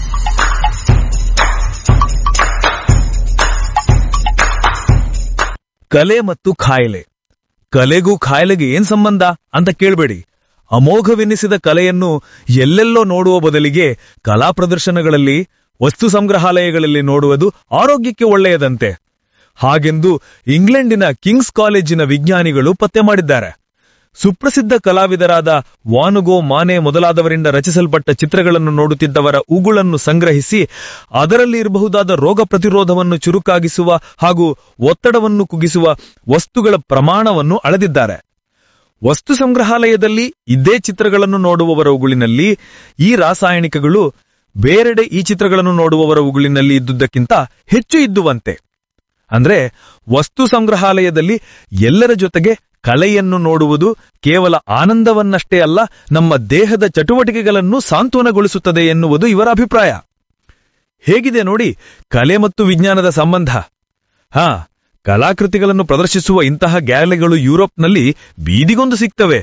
ಕಲೆ ಮತ್ತು ಖಾಯಿಲೆ ಕಲೆಗೂ ಖಾಯಿಲೆಗೆ ಏನ್ ಸಂಬಂಧ ಅಂತ ಕೇಳಬೇಡಿ ಅಮೋಘವೆನ್ನಿಸಿದ ಕಲೆಯನ್ನು ಎಲ್ಲೆಲ್ಲೋ ನೋಡುವ ಬದಲಿಗೆ ಕಲಾ ಪ್ರದರ್ಶನಗಳಲ್ಲಿ ವಸ್ತು ಸಂಗ್ರಹಾಲಯಗಳಲ್ಲಿ ನೋಡುವುದು ಆರೋಗ್ಯಕ್ಕೆ ಒಳ್ಳೆಯದಂತೆ ಹಾಗೆಂದು ಇಂಗ್ಲೆಂಡಿನ ಕಿಂಗ್ಸ್ ಕಾಲೇಜಿನ ವಿಜ್ಞಾನಿಗಳು ಪತ್ತೆ ಮಾಡಿದ್ದಾರೆ ಸುಪ್ರಸಿದ್ಧ ಕಲಾವಿದರಾದ ವಾನುಗೋ ಮಾನೆ ಮೊದಲಾದವರಿಂದ ರಚಿಸಲ್ಪಟ್ಟ ಚಿತ್ರಗಳನ್ನು ನೋಡುತ್ತಿದ್ದವರ ಉಗುಳನ್ನು ಸಂಗ್ರಹಿಸಿ ಅದರಲ್ಲಿ ಇರಬಹುದಾದ ರೋಗ ಪ್ರತಿರೋಧವನ್ನು ಚುರುಕಾಗಿಸುವ ಹಾಗೂ ಒತ್ತಡವನ್ನು ಕುಗ್ಗಿಸುವ ವಸ್ತುಗಳ ಪ್ರಮಾಣವನ್ನು ಅಳೆದಿದ್ದಾರೆ ವಸ್ತು ಸಂಗ್ರಹಾಲಯದಲ್ಲಿ ಇದೇ ಚಿತ್ರಗಳನ್ನು ನೋಡುವವರ ಉಗುಳಿನಲ್ಲಿ ಈ ರಾಸಾಯನಿಕಗಳು ಬೇರೆಡೆ ಈ ಚಿತ್ರಗಳನ್ನು ನೋಡುವವರ ಉಗುಳಿನಲ್ಲಿ ಇದ್ದುದಕ್ಕಿಂತ ಹೆಚ್ಚು ಇದ್ದುವಂತೆ ಅಂದ್ರೆ ವಸ್ತು ಸಂಗ್ರಹಾಲಯದಲ್ಲಿ ಎಲ್ಲರ ಜೊತೆಗೆ ಕಲೆಯನ್ನು ನೋಡುವುದು ಕೇವಲ ಆನಂದವನ್ನಷ್ಟೇ ಅಲ್ಲ ನಮ್ಮ ದೇಹದ ಚಟುವಟಿಕೆಗಳನ್ನು ಸಾಂತ್ವನಗೊಳಿಸುತ್ತದೆ ಎನ್ನುವುದು ಇವರ ಅಭಿಪ್ರಾಯ ಹೇಗಿದೆ ನೋಡಿ ಕಲೆ ಮತ್ತು ವಿಜ್ಞಾನದ ಸಂಬಂಧ ಹಾ ಕಲಾಕೃತಿಗಳನ್ನು ಪ್ರದರ್ಶಿಸುವ ಇಂತಹ ಗ್ಯಾಲರಿಗಳು ಯುರೋಪ್ನಲ್ಲಿ ಬೀದಿಗೊಂದು ಸಿಗ್ತವೆ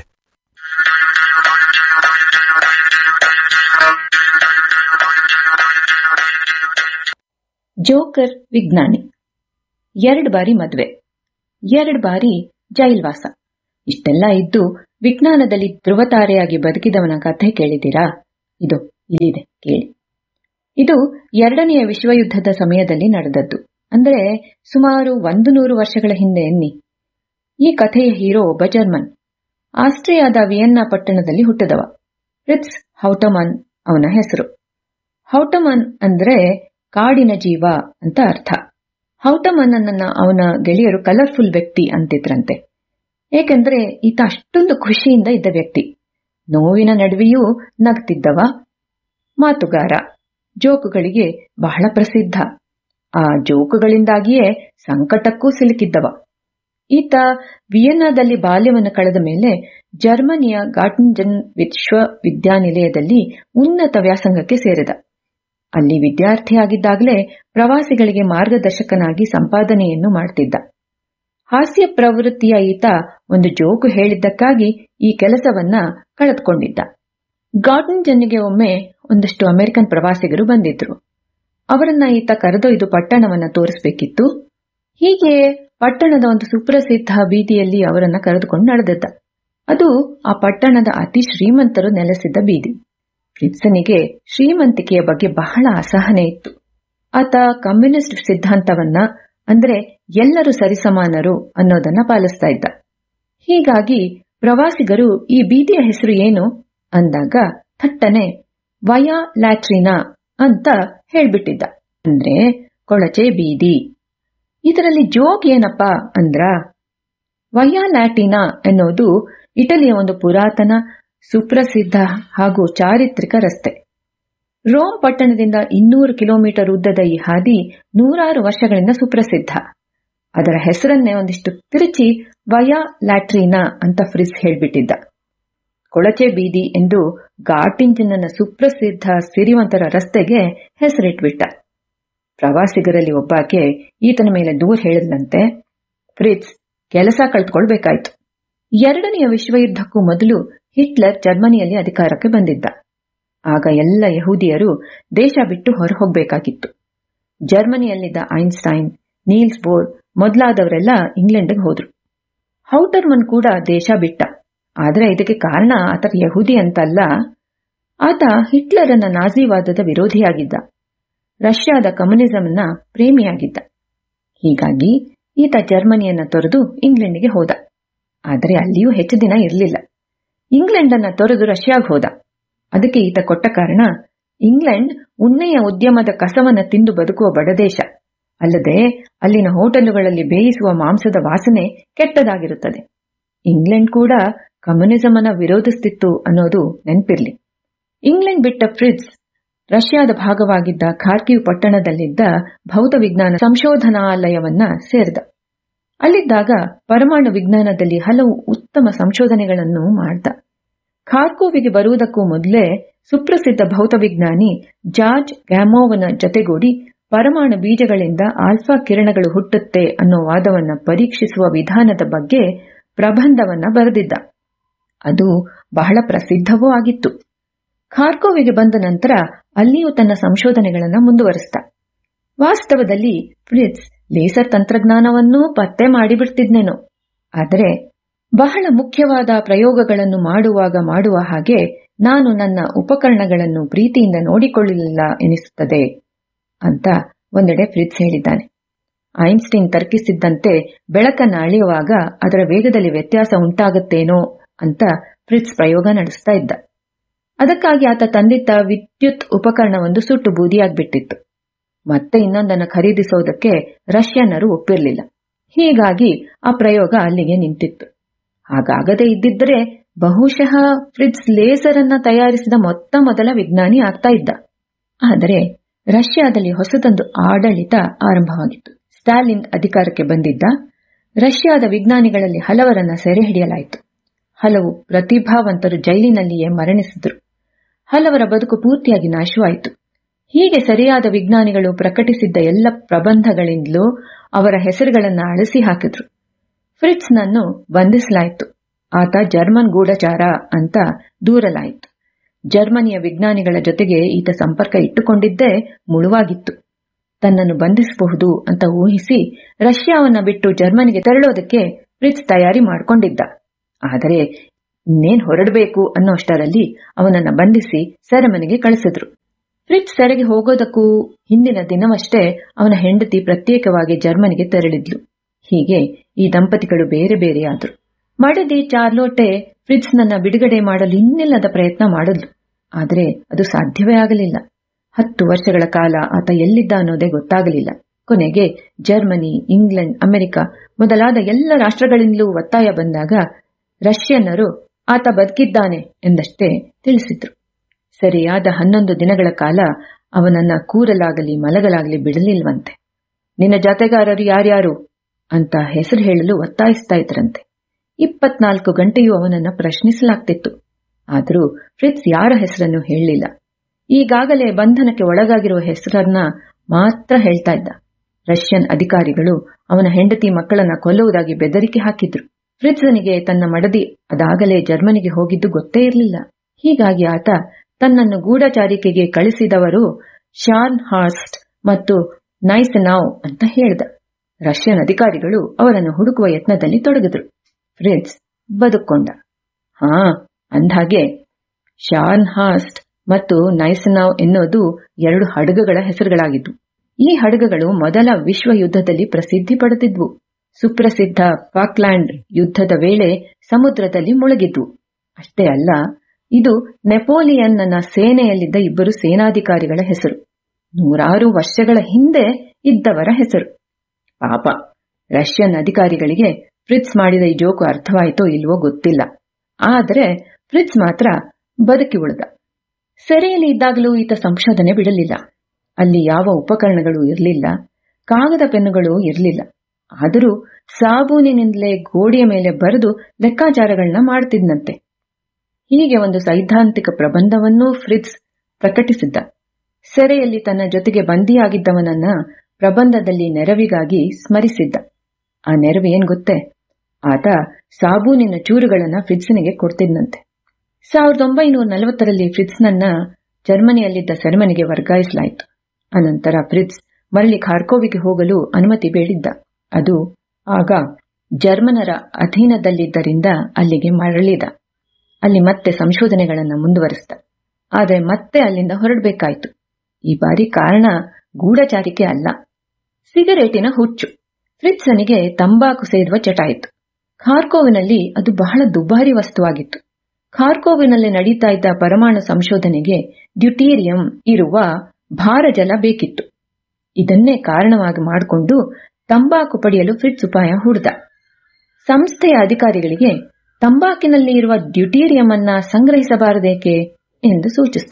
ಜೋಕರ್ ವಿಜ್ಞಾನಿ ಎರಡು ಬಾರಿ ಮದ್ವೆ ಎರಡು ಬಾರಿ ಜೈಲ್ವಾಸ ಇಷ್ಟೆಲ್ಲ ಇದ್ದು ವಿಜ್ಞಾನದಲ್ಲಿ ಧ್ರುವತಾರೆಯಾಗಿ ಬದುಕಿದವನ ಕಥೆ ಕೇಳಿದ್ದೀರಾ ಇದು ಇಲ್ಲಿದೆ ಕೇಳಿ ಇದು ಎರಡನೆಯ ವಿಶ್ವಯುದ್ಧದ ಸಮಯದಲ್ಲಿ ನಡೆದದ್ದು ಅಂದರೆ ಸುಮಾರು ಒಂದು ನೂರು ವರ್ಷಗಳ ಹಿಂದೆ ಎನ್ನಿ ಈ ಕಥೆಯ ಹೀರೋ ಒಬ್ಬ ಜರ್ಮನ್ ಆಸ್ಟ್ರಿಯಾದ ವಿಯನ್ನಾ ಪಟ್ಟಣದಲ್ಲಿ ಹುಟ್ಟಿದವ ಫ್ರಿಟ್ಸ್ ಹೌಟಮನ್ ಅವನ ಹೆಸರು ಹೌಟಮನ್ ಅಂದ್ರೆ ಕಾಡಿನ ಜೀವ ಅಂತ ಅರ್ಥ ಹೌಟಮನ್ ಅನ್ನ ಅವನ ಗೆಳೆಯರು ಕಲರ್ಫುಲ್ ವ್ಯಕ್ತಿ ಅಂತಿದ್ರಂತೆ ಏಕೆಂದ್ರೆ ಈತ ಅಷ್ಟೊಂದು ಖುಷಿಯಿಂದ ಇದ್ದ ವ್ಯಕ್ತಿ ನೋವಿನ ನಡುವೆಯೂ ನಗ್ತಿದ್ದವ ಮಾತುಗಾರ ಜೋಕುಗಳಿಗೆ ಬಹಳ ಪ್ರಸಿದ್ಧ ಆ ಜೋಕುಗಳಿಂದಾಗಿಯೇ ಸಂಕಟಕ್ಕೂ ಸಿಲುಕಿದ್ದವ ಈತ ವಿಯನ್ನಾದಲ್ಲಿ ಬಾಲ್ಯವನ್ನು ಕಳೆದ ಮೇಲೆ ಜರ್ಮನಿಯ ಗಾಟನ್ಜನ್ ವಿಶ್ವವಿದ್ಯಾನಿಲಯದಲ್ಲಿ ಉನ್ನತ ವ್ಯಾಸಂಗಕ್ಕೆ ಸೇರಿದ ಅಲ್ಲಿ ವಿದ್ಯಾರ್ಥಿಯಾಗಿದ್ದಾಗಲೇ ಪ್ರವಾಸಿಗಳಿಗೆ ಮಾರ್ಗದರ್ಶಕನಾಗಿ ಸಂಪಾದನೆಯನ್ನು ಮಾಡ್ತಿದ್ದ ಹಾಸ್ಯ ಪ್ರವೃತ್ತಿಯ ಈತ ಒಂದು ಜೋಕು ಹೇಳಿದ್ದಕ್ಕಾಗಿ ಈ ಕೆಲಸವನ್ನ ಕಳೆದುಕೊಂಡಿದ್ದ ಗಾರ್ಡನ್ ಜನ್ನಿಗೆ ಒಮ್ಮೆ ಒಂದಷ್ಟು ಅಮೆರಿಕನ್ ಪ್ರವಾಸಿಗರು ಬಂದಿದ್ರು ಅವರನ್ನ ಈತ ಕರೆದೊಯ್ದು ಪಟ್ಟಣವನ್ನ ತೋರಿಸಬೇಕಿತ್ತು ಹೀಗೆ ಪಟ್ಟಣದ ಒಂದು ಸುಪ್ರಸಿದ್ಧ ಬೀದಿಯಲ್ಲಿ ಅವರನ್ನ ಕರೆದುಕೊಂಡು ನಡೆದಿದ್ದ ಅದು ಆ ಪಟ್ಟಣದ ಅತಿ ಶ್ರೀಮಂತರು ನೆಲೆಸಿದ್ದ ಬೀದಿ ಫ್ರಿಟ್ಸನಿಗೆ ಶ್ರೀಮಂತಿಕೆಯ ಬಗ್ಗೆ ಬಹಳ ಅಸಹನೆ ಇತ್ತು ಆತ ಕಮ್ಯುನಿಸ್ಟ್ ಸಿದ್ಧಾಂತವನ್ನ ಅಂದ್ರೆ ಎಲ್ಲರೂ ಸರಿಸಮಾನರು ಅನ್ನೋದನ್ನ ಪಾಲಿಸ್ತಾ ಇದ್ದ ಹೀಗಾಗಿ ಪ್ರವಾಸಿಗರು ಈ ಬೀದಿಯ ಹೆಸರು ಏನು ಅಂದಾಗ ಥಟ್ಟನೆ ವಯಾ ಲ್ಯಾಟ್ರಿನಾ ಅಂತ ಹೇಳ್ಬಿಟ್ಟಿದ್ದ ಅಂದ್ರೆ ಕೊಳಚೆ ಬೀದಿ ಇದರಲ್ಲಿ ಜೋಕ್ ಏನಪ್ಪ ಅಂದ್ರ ವಯಾ ಲ್ಯಾಟಿನಾ ಎನ್ನುವುದು ಇಟಲಿಯ ಒಂದು ಪುರಾತನ ಸುಪ್ರಸಿದ್ಧ ಹಾಗೂ ಚಾರಿತ್ರಿಕ ರಸ್ತೆ ರೋಮ್ ಪಟ್ಟಣದಿಂದ ಇನ್ನೂರು ಕಿಲೋಮೀಟರ್ ಉದ್ದದ ಈ ಹಾದಿ ನೂರಾರು ವರ್ಷಗಳಿಂದ ಸುಪ್ರಸಿದ್ಧ ಅದರ ಹೆಸರನ್ನೇ ಒಂದಿಷ್ಟು ತಿರುಚಿ ವಯಾ ಲ್ಯಾಟ್ರಿನಾ ಅಂತ ಫ್ರಿಸ್ ಹೇಳ್ಬಿಟ್ಟಿದ್ದ ಕೊಳಚೆ ಬೀದಿ ಎಂದು ಗಾಟಿಂಜನ್ನ ಸುಪ್ರಸಿದ್ಧ ಸಿರಿವಂತರ ರಸ್ತೆಗೆ ಹೆಸರಿಟ್ಬಿಟ್ಟ ಪ್ರವಾಸಿಗರಲ್ಲಿ ಒಬ್ಬಾಕೆ ಈತನ ಮೇಲೆ ದೂರ ಹೇಳಿದ್ಲಂತೆ ಫ್ರಿಟ್ಸ್ ಕೆಲಸ ಕಳ್ತ್ಕೊಳ್ಬೇಕಾಯ್ತು ಎರಡನೆಯ ವಿಶ್ವಯುದ್ಧಕ್ಕೂ ಮೊದಲು ಹಿಟ್ಲರ್ ಜರ್ಮನಿಯಲ್ಲಿ ಅಧಿಕಾರಕ್ಕೆ ಬಂದಿದ್ದ ಆಗ ಎಲ್ಲ ಯಹೂದಿಯರು ದೇಶ ಬಿಟ್ಟು ಹೊರಹೋಗ್ಬೇಕಾಗಿತ್ತು ಜರ್ಮನಿಯಲ್ಲಿದ್ದ ಐನ್ಸ್ಟೈನ್ ನೀಲ್ಸ್ ಬೋರ್ ಮೊದಲಾದವರೆಲ್ಲ ಇಂಗ್ಲೆಂಡ್ಗೆ ಹೋದ್ರು ಹೌಟರ್ಮನ್ ಕೂಡ ದೇಶ ಬಿಟ್ಟ ಆದರೆ ಇದಕ್ಕೆ ಕಾರಣ ಆತ ಯಹೂದಿ ಅಂತಲ್ಲ ಆತ ಹಿಟ್ಲರನ ನಾಜಿವಾದದ ವಿರೋಧಿಯಾಗಿದ್ದ ರಷ್ಯಾದ ಕಮ್ಯುನಿಸಂನ ಪ್ರೇಮಿಯಾಗಿದ್ದ ಹೀಗಾಗಿ ಈತ ಜರ್ಮನಿಯನ್ನ ತೊರೆದು ಇಂಗ್ಲೆಂಡ್ಗೆ ಹೋದ ಆದರೆ ಅಲ್ಲಿಯೂ ಹೆಚ್ಚು ದಿನ ಇರಲಿಲ್ಲ ಇಂಗ್ಲೆಂಡ್ ಅನ್ನ ತೊರೆದು ರಷ್ಯಾಗೆ ಹೋದ ಅದಕ್ಕೆ ಈತ ಕೊಟ್ಟ ಕಾರಣ ಇಂಗ್ಲೆಂಡ್ ಉಣ್ಣೆಯ ಉದ್ಯಮದ ಕಸವನ್ನ ತಿಂದು ಬದುಕುವ ಬಡದೇಶ ಅಲ್ಲದೆ ಅಲ್ಲಿನ ಹೋಟೆಲುಗಳಲ್ಲಿ ಬೇಯಿಸುವ ಮಾಂಸದ ವಾಸನೆ ಕೆಟ್ಟದಾಗಿರುತ್ತದೆ ಇಂಗ್ಲೆಂಡ್ ಕೂಡ ಕಮ್ಯುನಿಸಂ ಅನ್ನ ವಿರೋಧಿಸುತ್ತಿತ್ತು ಅನ್ನೋದು ನೆನಪಿರ್ಲಿ ಇಂಗ್ಲೆಂಡ್ ಬಿಟ್ಟ ಫ್ರಿಟ್ಸ್ ರಷ್ಯಾದ ಭಾಗವಾಗಿದ್ದ ಖಾರ್ಕಿವ್ ಪಟ್ಟಣದಲ್ಲಿದ್ದ ಭೌತ ವಿಜ್ಞಾನ ಸಂಶೋಧನಾಲಯವನ್ನ ಸೇರಿದ ಅಲ್ಲಿದ್ದಾಗ ಪರಮಾಣು ವಿಜ್ಞಾನದಲ್ಲಿ ಹಲವು ಉತ್ತಮ ಸಂಶೋಧನೆಗಳನ್ನು ಮಾಡ್ದ ಖಾರ್ಕೋವಿಗೆ ಬರುವುದಕ್ಕೂ ಮೊದಲೇ ಸುಪ್ರಸಿದ್ಧ ಭೌತವಿಜ್ಞಾನಿ ಜಾರ್ಜ್ ಗ್ಯಾಮೋವನ ಜತೆಗೂಡಿ ಪರಮಾಣು ಬೀಜಗಳಿಂದ ಆಲ್ಫಾ ಕಿರಣಗಳು ಹುಟ್ಟುತ್ತೆ ಅನ್ನೋ ವಾದವನ್ನ ಪರೀಕ್ಷಿಸುವ ವಿಧಾನದ ಬಗ್ಗೆ ಪ್ರಬಂಧವನ್ನ ಬರೆದಿದ್ದ ಅದು ಬಹಳ ಪ್ರಸಿದ್ಧವೂ ಆಗಿತ್ತು ಖಾರ್ಕೋವಿಗೆ ಬಂದ ನಂತರ ಅಲ್ಲಿಯೂ ತನ್ನ ಸಂಶೋಧನೆಗಳನ್ನು ಮುಂದುವರಿಸಿದ ವಾಸ್ತವದಲ್ಲಿ ಫ್ರಿಟ್ಸ್ ಲೇಸರ್ ತಂತ್ರಜ್ಞಾನವನ್ನೂ ಪತ್ತೆ ಮಾಡಿಬಿಡ್ತಿದ್ನೇನೋ ಆದರೆ ಬಹಳ ಮುಖ್ಯವಾದ ಪ್ರಯೋಗಗಳನ್ನು ಮಾಡುವಾಗ ಮಾಡುವ ಹಾಗೆ ನಾನು ನನ್ನ ಉಪಕರಣಗಳನ್ನು ಪ್ರೀತಿಯಿಂದ ನೋಡಿಕೊಳ್ಳಲಿಲ್ಲ ಎನಿಸುತ್ತದೆ ಅಂತ ಒಂದೆಡೆ ಫ್ರಿಟ್ಸ್ ಹೇಳಿದ್ದಾನೆ ಐನ್ಸ್ಟೀನ್ ತರ್ಕಿಸಿದ್ದಂತೆ ಬೆಳಕನ್ನು ಅಳೆಯುವಾಗ ಅದರ ವೇಗದಲ್ಲಿ ವ್ಯತ್ಯಾಸ ಉಂಟಾಗುತ್ತೇನೋ ಅಂತ ಫ್ರಿಟ್ಸ್ ಪ್ರಯೋಗ ನಡೆಸ್ತಾ ಇದ್ದ ಅದಕ್ಕಾಗಿ ಆತ ತಂದಿದ್ದ ವಿದ್ಯುತ್ ಉಪಕರಣವೊಂದು ಸುಟ್ಟು ಬೂದಿಯಾಗ್ಬಿಟ್ಟಿತ್ತು ಮತ್ತೆ ಇನ್ನೊಂದನ್ನು ಖರೀದಿಸೋದಕ್ಕೆ ರಷ್ಯನ್ನರು ಒಪ್ಪಿರಲಿಲ್ಲ ಹೀಗಾಗಿ ಆ ಪ್ರಯೋಗ ಅಲ್ಲಿಗೆ ನಿಂತಿತ್ತು ಹಾಗಾಗದೇ ಇದ್ದಿದ್ರೆ ಬಹುಶಃ ಫ್ರಿಟ್ಸ್ ಲೇಸರ್ ಅನ್ನ ತಯಾರಿಸಿದ ಮೊತ್ತ ಮೊದಲ ವಿಜ್ಞಾನಿ ಆಗ್ತಾ ಇದ್ದ ಆದರೆ ರಷ್ಯಾದಲ್ಲಿ ಹೊಸದೊಂದು ಆಡಳಿತ ಆರಂಭವಾಗಿತ್ತು ಸ್ಟಾಲಿನ್ ಅಧಿಕಾರಕ್ಕೆ ಬಂದಿದ್ದ ರಷ್ಯಾದ ವಿಜ್ಞಾನಿಗಳಲ್ಲಿ ಹಲವರನ್ನ ಸೆರೆ ಹಿಡಿಯಲಾಯಿತು ಹಲವು ಪ್ರತಿಭಾವಂತರು ಜೈಲಿನಲ್ಲಿಯೇ ಮರಣಿಸಿದ್ರು ಹಲವರ ಬದುಕು ಪೂರ್ತಿಯಾಗಿ ನಾಶವಾಯಿತು ಹೀಗೆ ಸರಿಯಾದ ವಿಜ್ಞಾನಿಗಳು ಪ್ರಕಟಿಸಿದ್ದ ಎಲ್ಲ ಪ್ರಬಂಧಗಳಿಂದಲೂ ಅವರ ಹೆಸರುಗಳನ್ನು ಅಳಿಸಿ ಹಾಕಿದ್ರು ಫ್ರಿಟ್ಸ್ನನ್ನು ಬಂಧಿಸಲಾಯಿತು ಆತ ಜರ್ಮನ್ ಗೂಢಚಾರ ಅಂತ ದೂರಲಾಯಿತು ಜರ್ಮನಿಯ ವಿಜ್ಞಾನಿಗಳ ಜೊತೆಗೆ ಈತ ಸಂಪರ್ಕ ಇಟ್ಟುಕೊಂಡಿದ್ದೇ ಮುಳುವಾಗಿತ್ತು ತನ್ನನ್ನು ಬಂಧಿಸಬಹುದು ಅಂತ ಊಹಿಸಿ ರಷ್ಯಾವನ್ನ ಬಿಟ್ಟು ಜರ್ಮನಿಗೆ ತೆರಳೋದಕ್ಕೆ ಫ್ರಿಟ್ಸ್ ತಯಾರಿ ಮಾಡಿಕೊಂಡಿದ್ದ ಆದರೆ ಇನ್ನೇನ್ ಹೊರಡಬೇಕು ಅನ್ನೋಷ್ಟರಲ್ಲಿ ಅವನನ್ನ ಬಂಧಿಸಿ ಸೆರೆಮನೆಗೆ ಕಳಿಸಿದ್ರು ಫ್ರಿಟ್ಸ್ ಸೆರೆಗೆ ಹೋಗೋದಕ್ಕೂ ಹಿಂದಿನ ದಿನವಷ್ಟೇ ಅವನ ಹೆಂಡತಿ ಪ್ರತ್ಯೇಕವಾಗಿ ಜರ್ಮನಿಗೆ ತೆರಳಿದ್ಲು ಹೀಗೆ ಈ ದಂಪತಿಗಳು ಬೇರೆ ಬೇರೆಯಾದ್ರು ಮಡದಿ ಚಾರ್ಲೋಟೆ ಫ್ರಿಟ್ಸ್ನನ್ನ ಬಿಡುಗಡೆ ಮಾಡಲು ಇನ್ನಿಲ್ಲದ ಪ್ರಯತ್ನ ಮಾಡಿದ್ಲು ಆದರೆ ಅದು ಸಾಧ್ಯವೇ ಆಗಲಿಲ್ಲ ಹತ್ತು ವರ್ಷಗಳ ಕಾಲ ಆತ ಎಲ್ಲಿದ್ದ ಅನ್ನೋದೇ ಗೊತ್ತಾಗಲಿಲ್ಲ ಕೊನೆಗೆ ಜರ್ಮನಿ ಇಂಗ್ಲೆಂಡ್ ಅಮೆರಿಕ ಮೊದಲಾದ ಎಲ್ಲ ರಾಷ್ಟ್ರಗಳಿಂದಲೂ ಒತ್ತಾಯ ಬಂದಾಗ ರಷ್ಯನ್ನರು ಆತ ಬದುಕಿದ್ದಾನೆ ಎಂದಷ್ಟೇ ತಿಳಿಸಿದ್ರು ಸರಿಯಾದ ಹನ್ನೊಂದು ದಿನಗಳ ಕಾಲ ಅವನನ್ನ ಕೂರಲಾಗಲಿ ಮಲಗಲಾಗಲಿ ಬಿಡಲಿಲ್ವಂತೆ ನಿನ್ನ ಜತೆಗಾರರು ಯಾರ್ಯಾರು ಅಂತ ಹೆಸರು ಹೇಳಲು ಒತ್ತಾಯಿಸ್ತಾ ಇದ್ರಂತೆ ಇಪ್ಪತ್ನಾಲ್ಕು ಗಂಟೆಯೂ ಅವನನ್ನ ಪ್ರಶ್ನಿಸಲಾಗ್ತಿತ್ತು ಆದರೂ ಫ್ರಿಟ್ಸ್ ಯಾರ ಹೆಸರನ್ನು ಹೇಳಲಿಲ್ಲ ಈಗಾಗಲೇ ಬಂಧನಕ್ಕೆ ಒಳಗಾಗಿರುವ ಹೆಸರನ್ನ ಮಾತ್ರ ಹೇಳ್ತಾ ಇದ್ದ ರಷ್ಯನ್ ಅಧಿಕಾರಿಗಳು ಅವನ ಹೆಂಡತಿ ಮಕ್ಕಳನ್ನ ಕೊಲ್ಲುವುದಾಗಿ ಬೆದರಿಕೆ ಹಾಕಿದ್ರು ಫ್ರಿಟ್ಸನಿಗೆ ತನ್ನ ಮಡದಿ ಅದಾಗಲೇ ಜರ್ಮನಿಗೆ ಹೋಗಿದ್ದು ಗೊತ್ತೇ ಇರಲಿಲ್ಲ ಹೀಗಾಗಿ ಆತ ತನ್ನನ್ನು ಗೂಢಚಾರಿಕೆಗೆ ಕಳಿಸಿದವರು ಶಾನ್ ಹಾರ್ಸ್ಟ್ ಮತ್ತು ನೈಸನಾವ್ ಅಂತ ಹೇಳ್ದ ರಷ್ಯನ್ ಅಧಿಕಾರಿಗಳು ಅವರನ್ನು ಹುಡುಕುವ ಯತ್ನದಲ್ಲಿ ತೊಡಗಿದ್ರು ಫ್ರಿಟ್ಸ್ ಬದುಕೊಂಡ ಹಾ ಅಂದ್ಹಾಗೆ ಶಾನ್ ಹಾಸ್ಟ್ ಮತ್ತು ನೈಸನಾವ್ ಎನ್ನುವುದು ಎರಡು ಹಡಗುಗಳ ಹೆಸರುಗಳಾಗಿದ್ವು ಈ ಹಡಗುಗಳು ಮೊದಲ ವಿಶ್ವ ಯುದ್ಧದಲ್ಲಿ ಪ್ರಸಿದ್ಧಿ ಪಡೆದಿದ್ವು ಸುಪ್ರಸಿದ್ಧ ಫಾಕ್ಲ್ಯಾಂಡ್ ಯುದ್ಧದ ವೇಳೆ ಸಮುದ್ರದಲ್ಲಿ ಮುಳುಗಿದ್ವು ಅಷ್ಟೇ ಅಲ್ಲ ಇದು ನೆಪೋಲಿಯನ್ನನ ಸೇನೆಯಲ್ಲಿದ್ದ ಇಬ್ಬರು ಸೇನಾಧಿಕಾರಿಗಳ ಹೆಸರು ನೂರಾರು ವರ್ಷಗಳ ಹಿಂದೆ ಇದ್ದವರ ಹೆಸರು ಪಾಪ ರಷ್ಯನ್ ಅಧಿಕಾರಿಗಳಿಗೆ ಫ್ರಿಟ್ಸ್ ಮಾಡಿದ ಈ ಜೋಕು ಅರ್ಥವಾಯಿತೋ ಇಲ್ವೋ ಗೊತ್ತಿಲ್ಲ ಆದರೆ ಫ್ರಿಟ್ಸ್ ಮಾತ್ರ ಬದುಕಿ ಉಳಿದ ಸೆರೆಯಲ್ಲಿ ಇದ್ದಾಗಲೂ ಈತ ಸಂಶೋಧನೆ ಬಿಡಲಿಲ್ಲ ಅಲ್ಲಿ ಯಾವ ಉಪಕರಣಗಳು ಇರಲಿಲ್ಲ ಕಾಗದ ಪೆನ್ನುಗಳು ಇರಲಿಲ್ಲ ಆದರೂ ಸಾಬೂನಿನಿಂದಲೇ ಗೋಡೆಯ ಮೇಲೆ ಬರೆದು ಲೆಕ್ಕಾಚಾರಗಳನ್ನ ಮಾಡ್ತಿದ್ನಂತೆ ಹೀಗೆ ಒಂದು ಸೈದ್ಧಾಂತಿಕ ಪ್ರಬಂಧವನ್ನೂ ಫ್ರಿಟ್ಸ್ ಪ್ರಕಟಿಸಿದ್ದ ಸೆರೆಯಲ್ಲಿ ತನ್ನ ಜೊತೆಗೆ ಬಂದಿಯಾಗಿದ್ದವನನ್ನ ಪ್ರಬಂಧದಲ್ಲಿ ನೆರವಿಗಾಗಿ ಸ್ಮರಿಸಿದ್ದ ಆ ನೆರವು ಏನ್ ಗೊತ್ತೇ ಆತ ಸಾಬೂನಿನ ಚೂರುಗಳನ್ನ ಫ್ರಿಟ್ಸ್ನಿಗೆ ಕೊಡ್ತಿದ್ನಂತೆ ಸಾವಿರದ ಒಂಬೈನೂರ ನಲವತ್ತರಲ್ಲಿ ಫ್ರಿಟ್ಸ್ನನ್ನ ಜರ್ಮನಿಯಲ್ಲಿದ್ದ ಸೆರೆಮನೆಗೆ ವರ್ಗಾಯಿಸಲಾಯಿತು ಅನಂತರ ಫ್ರಿಟ್ಸ್ ಮರಳಿ ಖಾರ್ಕೋವಿಗೆ ಹೋಗಲು ಅನುಮತಿ ಬೇಡಿದ್ದ ಅದು ಆಗ ಜರ್ಮನರ ಅಧೀನದಲ್ಲಿದ್ದರಿಂದ ಅಲ್ಲಿಗೆ ಮರಳಿದ ಅಲ್ಲಿ ಮತ್ತೆ ಸಂಶೋಧನೆಗಳನ್ನು ಮುಂದುವರಿಸಿದ ಆದರೆ ಮತ್ತೆ ಅಲ್ಲಿಂದ ಹೊರಡಬೇಕಾಯಿತು ಈ ಬಾರಿ ಕಾರಣ ಗೂಢಚಾರಿಕೆ ಅಲ್ಲ ಸಿಗರೇಟಿನ ಹುಚ್ಚು ಫ್ರಿಟ್ಸನಿಗೆ ತಂಬಾಕು ಸೇದುವ ಚಟ ಇತ್ತು ಖಾರ್ಕೋವಿನಲ್ಲಿ ಅದು ಬಹಳ ದುಬಾರಿ ವಸ್ತುವಾಗಿತ್ತು ಖಾರ್ಕೋವಿನಲ್ಲಿ ನಡೀತಾ ಇದ್ದ ಪರಮಾಣು ಸಂಶೋಧನೆಗೆ ಡ್ಯೂಟೀರಿಯಂ ಇರುವ ಭಾರಜಲ ಬೇಕಿತ್ತು ಇದನ್ನೇ ಕಾರಣವಾಗಿ ಮಾಡಿಕೊಂಡು ತಂಬಾಕು ಪಡೆಯಲು ಫ್ರಿಟ್ಸ್ ಉಪಾಯ ಹುಡ್ದ ಸಂಸ್ಥೆಯ ಅಧಿಕಾರಿಗಳಿಗೆ ತಂಬಾಕಿನಲ್ಲಿ ಇರುವ ಡ್ಯೂಟೀರಿಯಂ ಅನ್ನ ಸಂಗ್ರಹಿಸಬಾರದೇಕೆ ಎಂದು ಸೂಚಿಸಿದ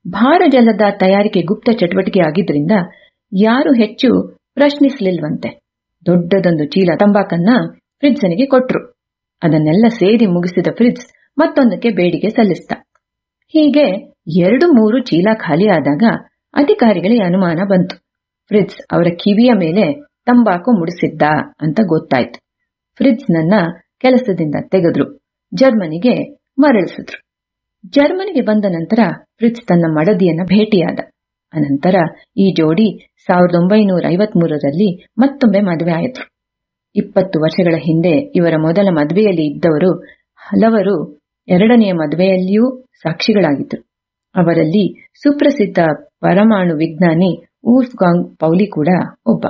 ಭಾರಜಲದ ತಯಾರಿಕೆ ಗುಪ್ತ ಚಟುವಟಿಕೆ ಆಗಿದ್ದರಿಂದ ಯಾರು ಹೆಚ್ಚು ಪ್ರಶ್ನಿಸಲಿಲ್ವಂತೆ ದೊಡ್ಡದೊಂದು ಚೀಲ ತಂಬಾಕನ್ನ ಫ್ರಿಡ್ಸನಿಗೆ ಕೊಟ್ರು ಅದನ್ನೆಲ್ಲ ಸೇರಿ ಮುಗಿಸಿದ ಫ್ರಿಡ್ಸ್ ಮತ್ತೊಂದಕ್ಕೆ ಬೇಡಿಕೆ ಸಲ್ಲಿಸಿದ ಹೀಗೆ ಎರಡು ಮೂರು ಚೀಲ ಖಾಲಿಯಾದಾಗ ಅಧಿಕಾರಿಗಳಿಗೆ ಅನುಮಾನ ಬಂತು ಫ್ರಿಡ್ಸ್ ಅವರ ಕಿವಿಯ ಮೇಲೆ ತಂಬಾಕು ಮುಡಿಸಿದ್ದ ಅಂತ ಗೊತ್ತಾಯ್ತು ಫ್ರಿಡ್ಸ್ ನನ್ನ ಕೆಲಸದಿಂದ ತೆಗೆದ್ರು ಜರ್ಮನಿಗೆ ಮರಳಿಸಿದ್ರು ಜರ್ಮನಿಗೆ ಬಂದ ನಂತರ ಫ್ರಿಡ್ಸ್ ತನ್ನ ಮಡದಿಯನ್ನ ಭೇಟಿಯಾದ ಅನಂತರ ಈ ಜೋಡಿ ಸಾವಿರದ ಒಂಬೈನೂರ ಐವತ್ಮೂರರಲ್ಲಿ ಮತ್ತೊಮ್ಮೆ ಮದುವೆ ಆಯಿತು ಇಪ್ಪತ್ತು ವರ್ಷಗಳ ಹಿಂದೆ ಇವರ ಮೊದಲ ಮದುವೆಯಲ್ಲಿ ಇದ್ದವರು ಹಲವರು ಎರಡನೆಯ ಮದುವೆಯಲ್ಲಿಯೂ ಸಾಕ್ಷಿಗಳಾಗಿದ್ದರು ಅವರಲ್ಲಿ ಸುಪ್ರಸಿದ್ಧ ಪರಮಾಣು ವಿಜ್ಞಾನಿ ಊಲ್ಫ್ಗಾಂಗ್ ಪೌಲಿ ಕೂಡ ಒಬ್ಬ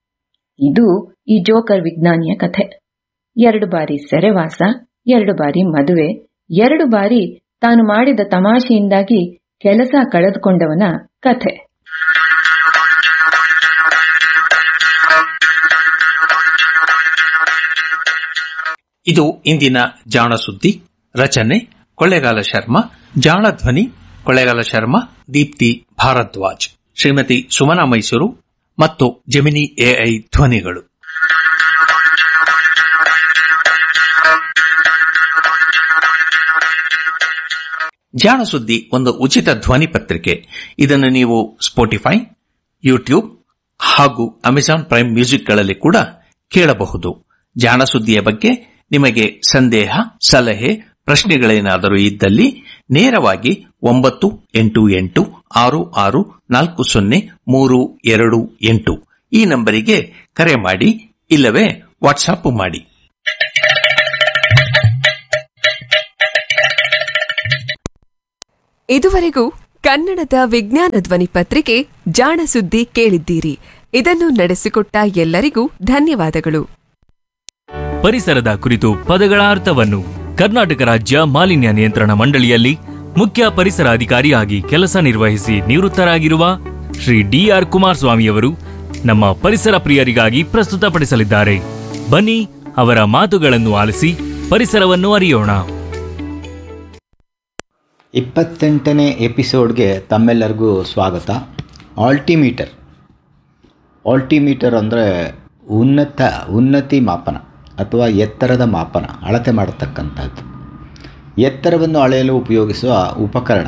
ಇದು ಈ ಜೋಕರ್ ವಿಜ್ಞಾನಿಯ ಕಥೆ ಎರಡು ಬಾರಿ ಸೆರೆವಾಸ ಎರಡು ಬಾರಿ ಮದುವೆ ಎರಡು ಬಾರಿ ತಾನು ಮಾಡಿದ ತಮಾಷೆಯಿಂದಾಗಿ ಕೆಲಸ ಕಳೆದುಕೊಂಡವನ ಕಥೆ ಇದು ಇಂದಿನ ಜಾಣ ಸುದ್ದಿ ರಚನೆ ಕೊಳ್ಳೇಗಾಲ ಶರ್ಮಾ ಜಾಣ ಧ್ವನಿ ಕೊಳ್ಳೇಗಾಲ ಶರ್ಮಾ ದೀಪ್ತಿ ಭಾರದ್ವಾಜ್ ಶ್ರೀಮತಿ ಸುಮನಾ ಮೈಸೂರು ಮತ್ತು ಜಮಿನಿ ಎಐ ಧ್ವನಿಗಳು ಜಾಣ ಸುದ್ದಿ ಒಂದು ಉಚಿತ ಧ್ವನಿ ಪತ್ರಿಕೆ ಇದನ್ನು ನೀವು ಸ್ಪೋಟಿಫೈ ಯೂಟ್ಯೂಬ್ ಹಾಗೂ ಅಮೆಜಾನ್ ಪ್ರೈಮ್ ಮ್ಯೂಸಿಕ್ಗಳಲ್ಲಿ ಕೂಡ ಕೇಳಬಹುದು ಜಾಣ ಸುದ್ದಿಯ ಬಗ್ಗೆ ನಿಮಗೆ ಸಂದೇಹ ಸಲಹೆ ಪ್ರಶ್ನೆಗಳೇನಾದರೂ ಇದ್ದಲ್ಲಿ ನೇರವಾಗಿ ಒಂಬತ್ತು ಎಂಟು ಎಂಟು ಆರು ಆರು ನಾಲ್ಕು ಸೊನ್ನೆ ಮೂರು ಎರಡು ಎಂಟು ಈ ನಂಬರಿಗೆ ಕರೆ ಮಾಡಿ ಇಲ್ಲವೇ ವಾಟ್ಸಾಪ್ ಮಾಡಿ ಇದುವರೆಗೂ ಕನ್ನಡದ ವಿಜ್ಞಾನ ಧ್ವನಿ ಪತ್ರಿಕೆ ಜಾಣ ಸುದ್ದಿ ಕೇಳಿದ್ದೀರಿ ಇದನ್ನು ನಡೆಸಿಕೊಟ್ಟ ಎಲ್ಲರಿಗೂ ಧನ್ಯವಾದಗಳು ಪರಿಸರದ ಕುರಿತು ಪದಗಳ ಅರ್ಥವನ್ನು ಕರ್ನಾಟಕ ರಾಜ್ಯ ಮಾಲಿನ್ಯ ನಿಯಂತ್ರಣ ಮಂಡಳಿಯಲ್ಲಿ ಮುಖ್ಯ ಪರಿಸರ ಅಧಿಕಾರಿಯಾಗಿ ಕೆಲಸ ನಿರ್ವಹಿಸಿ ನಿವೃತ್ತರಾಗಿರುವ ಶ್ರೀ ಡಿಆರ್ ಕುಮಾರಸ್ವಾಮಿಯವರು ನಮ್ಮ ಪರಿಸರ ಪ್ರಿಯರಿಗಾಗಿ ಪ್ರಸ್ತುತಪಡಿಸಲಿದ್ದಾರೆ ಬನ್ನಿ ಅವರ ಮಾತುಗಳನ್ನು ಆಲಿಸಿ ಪರಿಸರವನ್ನು ಅರಿಯೋಣ ಇಪ್ಪತ್ತೆಂಟನೇ ಎಪಿಸೋಡ್ಗೆ ತಮ್ಮೆಲ್ಲರಿಗೂ ಸ್ವಾಗತ ಆಲ್ಟಿಮೀಟರ್ ಆಲ್ಟಿಮೀಟರ್ ಅಂದರೆ ಉನ್ನತ ಉನ್ನತಿ ಮಾಪನ ಅಥವಾ ಎತ್ತರದ ಮಾಪನ ಅಳತೆ ಮಾಡತಕ್ಕಂಥದ್ದು ಎತ್ತರವನ್ನು ಅಳೆಯಲು ಉಪಯೋಗಿಸುವ ಉಪಕರಣ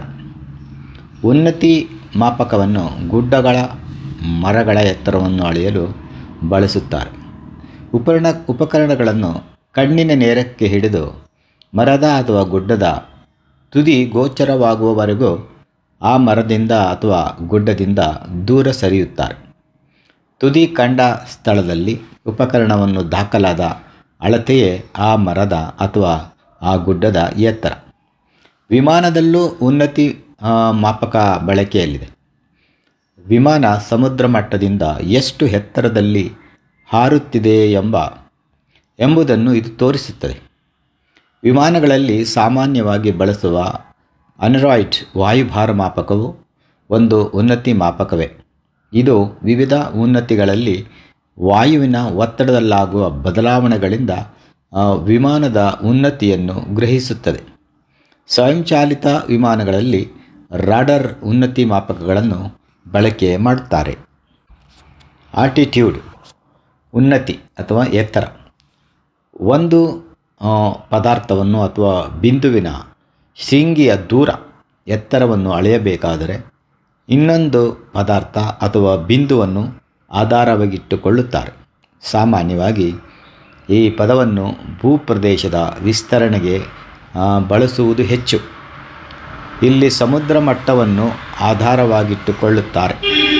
ಉನ್ನತಿ ಮಾಪಕವನ್ನು ಗುಡ್ಡಗಳ ಮರಗಳ ಎತ್ತರವನ್ನು ಅಳೆಯಲು ಬಳಸುತ್ತಾರೆ ಉಪಕರಣ ಉಪಕರಣಗಳನ್ನು ಕಣ್ಣಿನ ನೇರಕ್ಕೆ ಹಿಡಿದು ಮರದ ಅಥವಾ ಗುಡ್ಡದ ತುದಿ ಗೋಚರವಾಗುವವರೆಗೂ ಆ ಮರದಿಂದ ಅಥವಾ ಗುಡ್ಡದಿಂದ ದೂರ ಸರಿಯುತ್ತಾರೆ ತುದಿ ಕಂಡ ಸ್ಥಳದಲ್ಲಿ ಉಪಕರಣವನ್ನು ದಾಖಲಾದ ಅಳತೆಯೇ ಆ ಮರದ ಅಥವಾ ಆ ಗುಡ್ಡದ ಎತ್ತರ ವಿಮಾನದಲ್ಲೂ ಉನ್ನತಿ ಆ, ಮಾಪಕ ಬಳಕೆಯಲ್ಲಿದೆ ವಿಮಾನ ಸಮುದ್ರ ಮಟ್ಟದಿಂದ ಎಷ್ಟು ಎತ್ತರದಲ್ಲಿ ಹಾರುತ್ತಿದೆ ಎಂಬ ಎಂಬುದನ್ನು ಇದು ತೋರಿಸುತ್ತದೆ ವಿಮಾನಗಳಲ್ಲಿ ಸಾಮಾನ್ಯವಾಗಿ ಬಳಸುವ ಅನರಾಯ್ಡ್ ವಾಯುಭಾರ ಮಾಪಕವು ಒಂದು ಉನ್ನತಿ ಮಾಪಕವೇ ಇದು ವಿವಿಧ ಉನ್ನತಿಗಳಲ್ಲಿ ವಾಯುವಿನ ಒತ್ತಡದಲ್ಲಾಗುವ ಬದಲಾವಣೆಗಳಿಂದ ಆ, ವಿಮಾನದ ಉನ್ನತಿಯನ್ನು ಗ್ರಹಿಸುತ್ತದೆ ಸ್ವಯಂಚಾಲಿತ ವಿಮಾನಗಳಲ್ಲಿ ರಾಡರ್ ಉನ್ನತಿ ಮಾಪಕಗಳನ್ನು ಬಳಕೆ ಮಾಡುತ್ತಾರೆ ಆಟಿಟ್ಯೂಡ್ ಉನ್ನತಿ ಅಥವಾ ಎತ್ತರ ಒಂದು ಆ, ಪದಾರ್ಥವನ್ನು ಅಥವಾ ಬಿಂದುವಿನ ಶೃಂಗಿಯ ದೂರ ಎತ್ತರವನ್ನು ಅಳೆಯಬೇಕಾದರೆ ಇನ್ನೊಂದು ಪದಾರ್ಥ ಅಥವಾ ಬಿಂದುವನ್ನು ಆಧಾರವಾಗಿಟ್ಟುಕೊಳ್ಳುತ್ತಾರೆ ಸಾಮಾನ್ಯವಾಗಿ ಈ ಪದವನ್ನು ಭೂಪ್ರದೇಶದ ವಿಸ್ತರಣೆಗೆ ಆ, ಬಳಸುವುದು ಹೆಚ್ಚು ಇಲ್ಲಿ ಸಮುದ್ರ ಮಟ್ಟವನ್ನು ಆಧಾರವಾಗಿಟ್ಟುಕೊಳ್ಳುತ್ತಾರೆ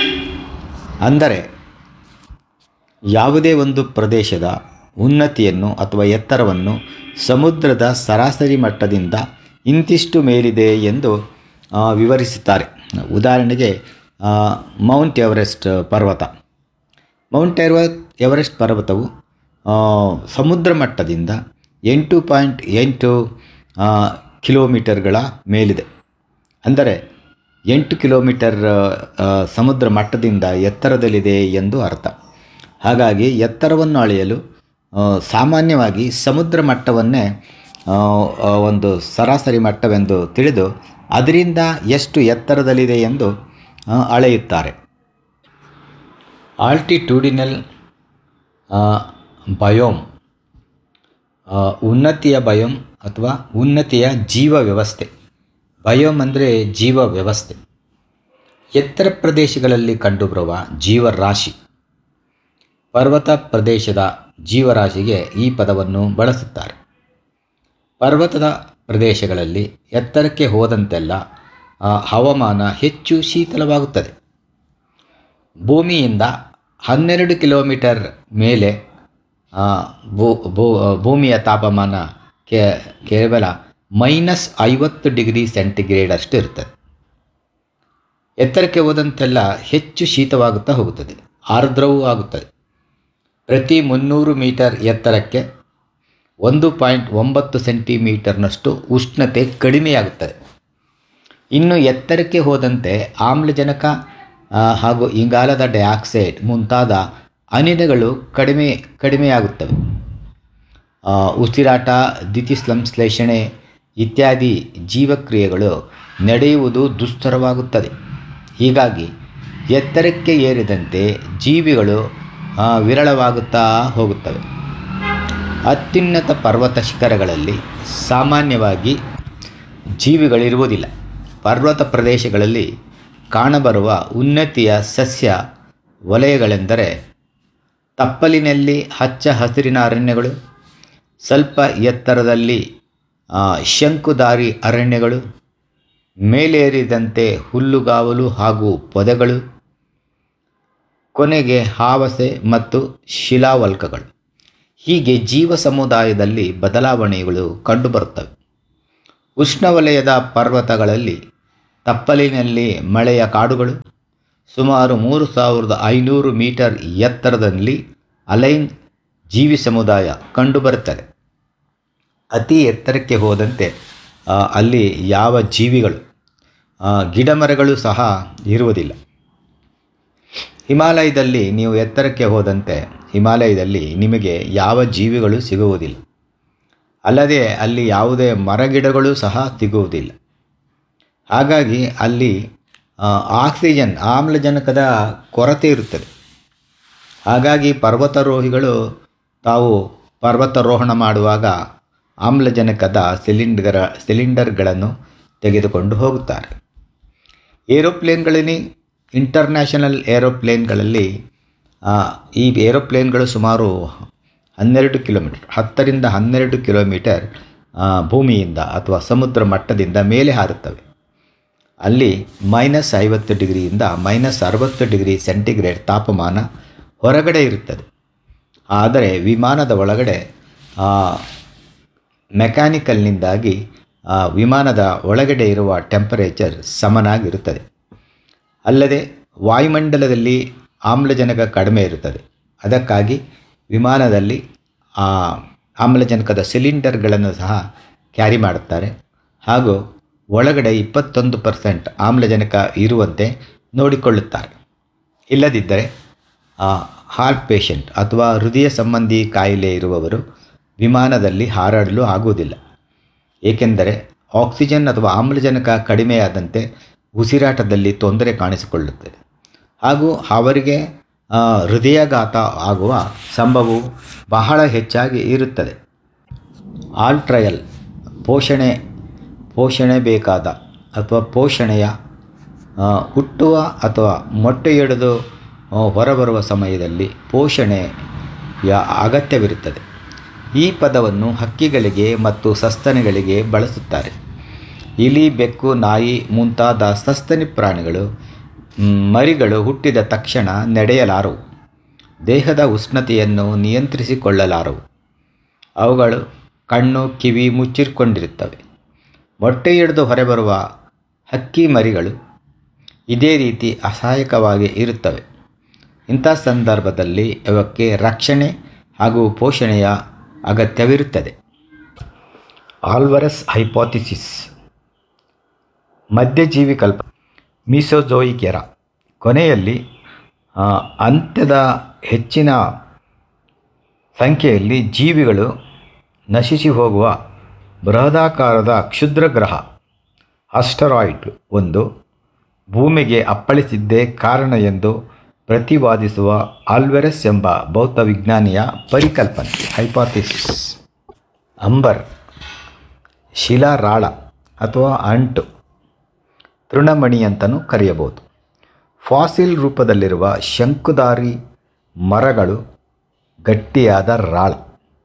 ಅಂದರೆ ಯಾವುದೇ ಒಂದು ಪ್ರದೇಶದ ಉನ್ನತಿಯನ್ನು ಅಥವಾ ಎತ್ತರವನ್ನು ಸಮುದ್ರದ ಸರಾಸರಿ ಮಟ್ಟದಿಂದ ಇಂತಿಷ್ಟು ಮೇಲಿದೆ ಎಂದು ಆ, ವಿವರಿಸುತ್ತಾರೆ ಉದಾಹರಣೆಗೆ ಆ, ಮೌಂಟ್ ಎವರೆಸ್ಟ್ ಪರ್ವತ ಮೌಂಟ್ ಎವ ಎವರೆಸ್ಟ್ ಪರ್ವತವು ಆ, ಸಮುದ್ರ ಮಟ್ಟದಿಂದ ಎಂಟು ಪಾಯಿಂಟ್ ಎಂಟು ಆ, ಕಿಲೋಮೀಟರ್ಗಳ ಮೇಲಿದೆ ಅಂದರೆ ಎಂಟು ಕಿಲೋಮೀಟರ್ ಆ, ಸಮುದ್ರ ಮಟ್ಟದಿಂದ ಎತ್ತರದಲ್ಲಿದೆ ಎಂದು ಅರ್ಥ ಹಾಗಾಗಿ ಎತ್ತರವನ್ನು ಅಳೆಯಲು ಆ, ಸಾಮಾನ್ಯವಾಗಿ ಸಮುದ್ರ ಮಟ್ಟವನ್ನೇ ಆ, ಆ, ಒಂದು ಸರಾಸರಿ ಮಟ್ಟವೆಂದು ತಿಳಿದು ಅದರಿಂದ ಎಷ್ಟು ಎತ್ತರದಲ್ಲಿದೆ ಎಂದು ಆ, ಅಳೆಯುತ್ತಾರೆ ಆಲ್ಟಿಟ್ಯೂಡಿನಲ್ ಬಯೋಮ್ ಆ, ಉನ್ನತಿಯ ಬಯೋಮ್ ಅಥವಾ ಉನ್ನತಿಯ ಜೀವ ವ್ಯವಸ್ಥೆ ಬಯೋಮ್ ಅಂದರೆ ಜೀವ ವ್ಯವಸ್ಥೆ ಎತ್ತರ ಪ್ರದೇಶಗಳಲ್ಲಿ ಕಂಡುಬರುವ ಜೀವರಾಶಿ ಪರ್ವತ ಪ್ರದೇಶದ ಜೀವರಾಶಿಗೆ ಈ ಪದವನ್ನು ಬಳಸುತ್ತಾರೆ ಪರ್ವತದ ಪ್ರದೇಶಗಳಲ್ಲಿ ಎತ್ತರಕ್ಕೆ ಹೋದಂತೆಲ್ಲ ಆ, ಹವಾಮಾನ ಹೆಚ್ಚು ಶೀತಲವಾಗುತ್ತದೆ ಭೂಮಿಯಿಂದ ಹನ್ನೆರಡು ಕಿಲೋಮೀಟರ್ ಮೇಲೆ ಆ, ಭೂ- ಭೂ- ಭೂಮಿಯ ತಾಪಮಾನ ಕೆ ಕೇವಲ ಮೈನಸ್ ಐವತ್ತು ಡಿಗ್ರಿ ಸೆಂಟಿಗ್ರೇಡ್ ಅಷ್ಟು ಇರ್ತದೆ ಎತ್ತರಕ್ಕೆ ಹೋದಂತೆಲ್ಲ ಹೆಚ್ಚು ಶೀತವಾಗುತ್ತಾ ಹೋಗುತ್ತದೆ ಆರ್ದ್ರವೂ ಆಗುತ್ತದೆ ಪ್ರತಿ ಮುನ್ನೂರು ಮೀಟರ್ ಎತ್ತರಕ್ಕೆ ಒಂದು ಪಾಯಿಂಟ್ ಒಂಬತ್ತು ಸೆಂಟಿಮೀಟರ್ನಷ್ಟು ಉಷ್ಣತೆ ಕಡಿಮೆಯಾಗುತ್ತದೆ ಇನ್ನು ಎತ್ತರಕ್ಕೆ ಹೋದಂತೆ ಆಮ್ಲಜನಕ ಆ, ಹಾಗೂ ಇಂಗಾಲದ ಡೈಆಕ್ಸೈಡ್ ಮುಂತಾದ ಅನಿಲಗಳು ಕಡಿಮೆ ಕಡಿಮೆಯಾಗುತ್ತವೆ ಆ, ಉಸಿರಾಟ ದ್ಯುತಿಸಂಶ್ಲೇಷಣೆ ಇತ್ಯಾದಿ ಜೀವಕ್ರಿಯೆಗಳು ನಡೆಯುವುದು ದುಸ್ತರವಾಗುತ್ತದೆ ಹೀಗಾಗಿ ಎತ್ತರಕ್ಕೆ ಏರಿದಂತೆ ಜೀವಿಗಳು ಆ, ವಿರಳವಾಗುತ್ತಾ ಹೋಗುತ್ತವೆ ಅತ್ಯುನ್ನತ ಪರ್ವತ ಶಿಖರಗಳಲ್ಲಿ ಸಾಮಾನ್ಯವಾಗಿ ಜೀವಿಗಳಿರುವುದಿಲ್ಲ ಪರ್ವತ ಪ್ರದೇಶಗಳಲ್ಲಿ ಕಾಣಬರುವ ಉನ್ನತಿಯ ಸಸ್ಯ ವಲಯಗಳೆಂದರೆ ತಪ್ಪಲಿನಲ್ಲಿ ಹಚ್ಚ ಹಸಿರಿನ ಅರಣ್ಯಗಳು ಸ್ವಲ್ಪ ಎತ್ತರದಲ್ಲಿ ಆ, ಶಂಕುದಾರಿ ಅರಣ್ಯಗಳು ಮೇಲೇರಿದಂತೆ ಹುಲ್ಲುಗಾವಲು ಹಾಗೂ ಪೊದೆಗಳು ಕೊನೆಗೆ ಹಾವಸೆ ಮತ್ತು ಶಿಲಾವಲ್ಕಗಳು ಹೀಗೆ ಜೀವ ಸಮುದಾಯದಲ್ಲಿ ಬದಲಾವಣೆಗಳು ಕಂಡುಬರುತ್ತವೆ ಉಷ್ಣವಲಯದ ಪರ್ವತಗಳಲ್ಲಿ ತಪ್ಪಲಿನಲ್ಲಿ ಮಳೆಯ ಕಾಡುಗಳು ಸುಮಾರು ಮೂರು ಸಾವಿರದ ಐನೂರು ಮೀಟರ್ ಎತ್ತರದಲ್ಲಿ ಅಲೈನ್ ಜೀವಿ ಸಮುದಾಯ ಕಂಡುಬರುತ್ತದೆ ಅತಿ ಎತ್ತರಕ್ಕೆ ಹೋದಂತೆ ಆ, ಅಲ್ಲಿ ಯಾವ ಜೀವಿಗಳು ಆ, ಗಿಡಮರಗಳು ಸಹ ಇರುವುದಿಲ್ಲ ಹಿಮಾಲಯದಲ್ಲಿ ನೀವು ಎತ್ತರಕ್ಕೆ ಹೋದಂತೆ ಹಿಮಾಲಯದಲ್ಲಿ ನಿಮಗೆ ಯಾವ ಜೀವಿಗಳು ಸಿಗುವುದಿಲ್ಲ ಅಲ್ಲದೆ ಅಲ್ಲಿ ಯಾವುದೇ ಮರಗಿಡಗಳು ಸಹ ಸಿಗುವುದಿಲ್ಲ ಹಾಗಾಗಿ ಅಲ್ಲಿ ಆ, ಆಕ್ಸಿಜನ್ ಆಮ್ಲಜನಕದ ಕೊರತೆ ಇರುತ್ತದೆ ಹಾಗಾಗಿ ಪರ್ವತಾರೋಹಿಗಳು ತಾವು ಪರ್ವತಾರೋಹಣ ಮಾಡುವಾಗ ಆಮ್ಲಜನಕದ ಸಿಲಿಂಡರ್ ಸಿಲಿಂಡರ್ಗಳನ್ನು ತೆಗೆದುಕೊಂಡು ಹೋಗುತ್ತಾರೆ ಏರೋಪ್ಲೇನ್ಗಳಲ್ಲಿ ಇಂಟರ್ನ್ಯಾಷನಲ್ ಏರೋಪ್ಲೇನ್ಗಳಲ್ಲಿ ಆ, ಈ ಏರೋಪ್ಲೇನ್ಗಳು ಸುಮಾರು ಹನ್ನೆರಡು ಕಿಲೋಮೀಟರ್ ಹತ್ತರಿಂದ ಹನ್ನೆರಡು ಕಿಲೋಮೀಟರ್ ಆ, ಭೂಮಿಯಿಂದ ಅಥವಾ ಸಮುದ್ರ ಮಟ್ಟದಿಂದ ಮೇಲೆ ಹಾರುತ್ತವೆ ಅಲ್ಲಿ ಮೈನಸ್ ಐವತ್ತು ಡಿಗ್ರಿಯಿಂದ ಮೈನಸ್ ಅರವತ್ತು ಡಿಗ್ರಿ ಸೆಂಟಿಗ್ರೇಡ್ ತಾಪಮಾನ ಹೊರಗಡೆ ಇರುತ್ತದೆ ಆದರೆ ವಿಮಾನದ ಒಳಗಡೆ ಆ, ಮೆಕ್ಯಾನಿಕಲ್ನಿಂದಾಗಿ ಆ ವಿಮಾನದ ಒಳಗಡೆ ಇರುವ ಟೆಂಪರೇಚರ್ ಸಮನಾಗಿರುತ್ತದೆ ಅಲ್ಲದೆ ವಾಯುಮಂಡಲದಲ್ಲಿ ಆಮ್ಲಜನಕ ಕಡಿಮೆ ಇರುತ್ತದೆ ಅದಕ್ಕಾಗಿ ವಿಮಾನದಲ್ಲಿ ಆ ಆಮ್ಲಜನಕದ ಸಿಲಿಂಡರ್ಗಳನ್ನು ಸಹ ಕ್ಯಾರಿ ಮಾಡುತ್ತಾರೆ ಹಾಗೂ ಒಳಗಡೆ ಇಪ್ಪತ್ತೊಂದು ಪರ್ಸೆಂಟ್ ಆಮ್ಲಜನಕ ಇರುವಂತೆ ನೋಡಿಕೊಳ್ಳುತ್ತಾರೆ ಇಲ್ಲದಿದ್ದರೆ ಹಾರ್ಟ್ ಪೇಷಂಟ್ ಅಥವಾ ಹೃದಯ ಸಂಬಂಧಿ ಕಾಯಿಲೆ ಇರುವವರು ವಿಮಾನದಲ್ಲಿ ಹಾರಾಡಲು ಆಗುವುದಿಲ್ಲ ಏಕೆಂದರೆ ಆಕ್ಸಿಜನ್ ಅಥವಾ ಆಮ್ಲಜನಕ ಕಡಿಮೆಯಾದಂತೆ ಉಸಿರಾಟದಲ್ಲಿ ತೊಂದರೆ ಕಾಣಿಸಿಕೊಳ್ಳುತ್ತದೆ ಹಾಗೂ ಅವರಿಗೆ ಆ, ಹೃದಯಾಘಾತ ಆಗುವ ಸಂಭವವು ಬಹಳ ಹೆಚ್ಚಾಗಿ ಇರುತ್ತದೆ ಆಲ್ ಟ್ರಯಲ್ ಪೋಷಣೆ ಪೋಷಣೆ ಬೇಕಾದ ಅಥವಾ ಪೋಷಣೆಯ ಆ, ಹುಟ್ಟುವ ಅಥವಾ ಮೊಟ್ಟೆಯೊಡೆದು ಆ, ಹೊರಬರುವ ಸಮಯದಲ್ಲಿ ಪೋಷಣೆಯ ಅಗತ್ಯವಿರುತ್ತದೆ ಈ ಪದವನ್ನು ಹಕ್ಕಿಗಳಿಗೆ ಮತ್ತು ಸಸ್ತನಿಗಳಿಗೆ ಬಳಸುತ್ತಾರೆ ಇಲಿ ಬೆಕ್ಕು ನಾಯಿ ಮುಂತಾದ ಸಸ್ತನಿ ಪ್ರಾಣಿಗಳು ಮ್, ಮರಿಗಳು ಹುಟ್ಟಿದ ತಕ್ಷಣ ನಡೆಯಲಾರವು ದೇಹದ ಉಷ್ಣತೆಯನ್ನು ನಿಯಂತ್ರಿಸಿಕೊಳ್ಳಲಾರವು ಅವುಗಳು ಕಣ್ಣು ಕಿವಿ ಮುಚ್ಚಿಕೊಂಡಿರುತ್ತವೆ ಮೊಟ್ಟೆಯೊಡೆದು ಹೊರಬರುವ ಹಕ್ಕಿ ಮರಿಗಳು ಇದೇ ರೀತಿ ಅಸಹಾಯಕವಾಗಿ ಇರುತ್ತವೆ ಇಂಥ ಸಂದರ್ಭದಲ್ಲಿ ಅವಕ್ಕೆ ರಕ್ಷಣೆ ಹಾಗೂ ಪೋಷಣೆಯ ಅಗತ್ಯವಿರುತ್ತದೆ ಆಲ್ವರಸ್ ಹೈಪಾಥಿಸಿಸ್ ಮಧ್ಯಜೀವಿ ಕಲ್ಪ ಮೀಸೋಜೋಯಿಕ್ ಎರ ಕೊನೆಯಲ್ಲಿ ಆ, ಅಂತ್ಯದ ಹೆಚ್ಚಿನ ಸಂಖ್ಯೆಯಲ್ಲಿ ಜೀವಿಗಳು ನಶಿಸಿ ಹೋಗುವ ಬೃಹದಾಕಾರದ ಕ್ಷುದ್ರ ಗ್ರಹ ಅಸ್ಟರಾಯ್ಡ್ ಒಂದು ಭೂಮಿಗೆ ಅಪ್ಪಳಿಸಿದ್ದೇ ಕಾರಣ ಎಂದು ಪ್ರತಿವಾದಿಸುವ ಆಲ್ವೆರಸ್ ಎಂಬ ಬೌದ್ಧ ವಿಜ್ಞಾನಿಯ ಪರಿಕಲ್ಪನೆ ಹೈಪಾಥಿಸಿಸ್ ಅಂಬರ್ ಶಿಲಾರಾಳ ಅಥವಾ ಅಂಟು ತೃಣಮಣಿ ಅಂತಲೂ ಕರೆಯಬಹುದು ಫಾಸಿಲ್ ರೂಪದಲ್ಲಿರುವ ಶಂಕುಧಾರಿ ಮರಗಳು ಗಟ್ಟಿಯಾದ ರಾಳ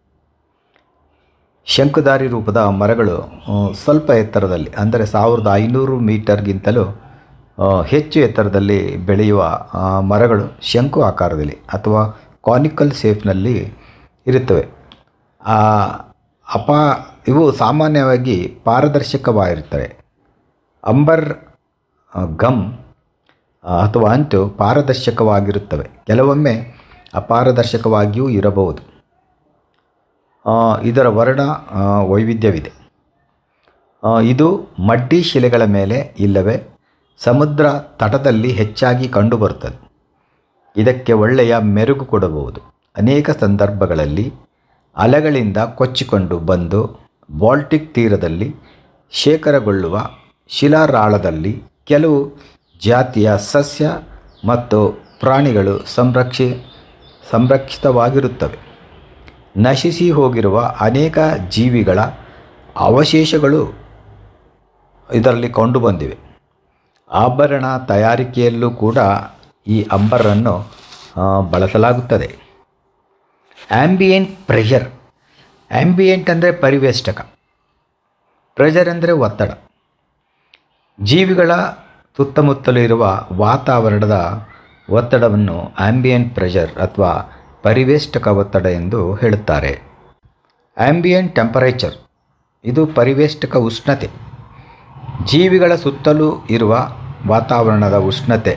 ಶಂಕುಧಾರಿ ರೂಪದ ಮರಗಳು ಆ, ಸ್ವಲ್ಪ ಎತ್ತರದಲ್ಲಿ ಅಂದರೆ ಸಾವಿರದ ಐನೂರು ಮೀಟರ್ಗಿಂತಲೂ ಆ, ಹೆಚ್ಚು ಎತ್ತರದಲ್ಲಿ ಬೆಳೆಯುವ ಆ, ಮರಗಳು ಶಂಕು ಆಕಾರದಲ್ಲಿ ಅಥವಾ ಕಾನಿಕಲ್ ಶೇಪ್ನಲ್ಲಿ ಇರುತ್ತವೆ ಆ, ಅಪ ಇವು ಸಾಮಾನ್ಯವಾಗಿ ಪಾರದರ್ಶಕವಾಗಿರುತ್ತವೆ ಅಂಬರ್ ಆ, ಗಮ್ ಆ, ಅಥವಾ ಅಂಟು ಪಾರದರ್ಶಕವಾಗಿರುತ್ತವೆ ಕೆಲವೊಮ್ಮೆ ಅಪಾರದರ್ಶಕವಾಗಿಯೂ ಇರಬಹುದು ಆ, ಇದರ ವರ್ಣ ಆ, ವೈವಿಧ್ಯವಿದೆ ಆ, ಇದು ಮಡ್ಡಿ ಶಿಲೆಗಳ ಮೇಲೆ ಇಲ್ಲವೇ ಸಮುದ್ರ ತಟದಲ್ಲಿ ಹೆಚ್ಚಾಗಿ ಕಂಡುಬರುತ್ತದೆ ಇದಕ್ಕೆ ಒಳ್ಳೆಯ ಮೆರುಗು ಕೊಡಬಹುದು ಅನೇಕ ಸಂದರ್ಭಗಳಲ್ಲಿ ಅಲೆಗಳಿಂದ ಕೊಚ್ಚಿಕೊಂಡು ಬಂದು ಬಾಲ್ಟಿಕ್ ತೀರದಲ್ಲಿ ಶೇಖರಗೊಳ್ಳುವ ಶಿಲಾರಾಳದಲ್ಲಿ ಕೆಲವು ಜಾತಿಯ ಸಸ್ಯ ಮತ್ತು ಪ್ರಾಣಿಗಳು ಸಂರಕ್ಷಿ ಸಂರಕ್ಷಿತವಾಗಿರುತ್ತವೆ ನಶಿಸಿ ಹೋಗಿರುವ ಅನೇಕ ಜೀವಿಗಳ ಅವಶೇಷಗಳು ಇದರಲ್ಲಿ ಕಂಡುಬಂದಿವೆ ಆಭರಣ ತಯಾರಿಕೆಯಲ್ಲೂ ಕೂಡ ಈ ಅಂಬರನ್ನು ಆ, ಬಳಸಲಾಗುತ್ತದೆ ಆಂಬಿಯೆಂಟ್ ಪ್ರೆಷರ್ ಆಂಬಿಯೆಂಟ್ ಅಂದರೆ ಪರಿವೇಷ್ಟಕ ಪ್ರೆಷರ್ ಅಂದರೆ ಒತ್ತಡ ಜೀವಿಗಳ ಸುತ್ತಮುತ್ತಲೂ ಇರುವ ವಾತಾವರಣದ ಒತ್ತಡವನ್ನು ಆಂಬಿಯೆಂಟ್ ಪ್ರೆಷರ್ ಅಥವಾ ಪರಿವೇಷ್ಟಕ ಒತ್ತಡ ಎಂದು ಹೇಳುತ್ತಾರೆ ಆಂಬಿಯೆಂಟ್ ಟೆಂಪರೇಚರ್ ಇದು ಪರಿವೇಷ್ಟಕ ಉಷ್ಣತೆ ಜೀವಿಗಳ ಸುತ್ತಲೂ ಇರುವ ವಾತಾವರಣದ ಉಷ್ಣತೆ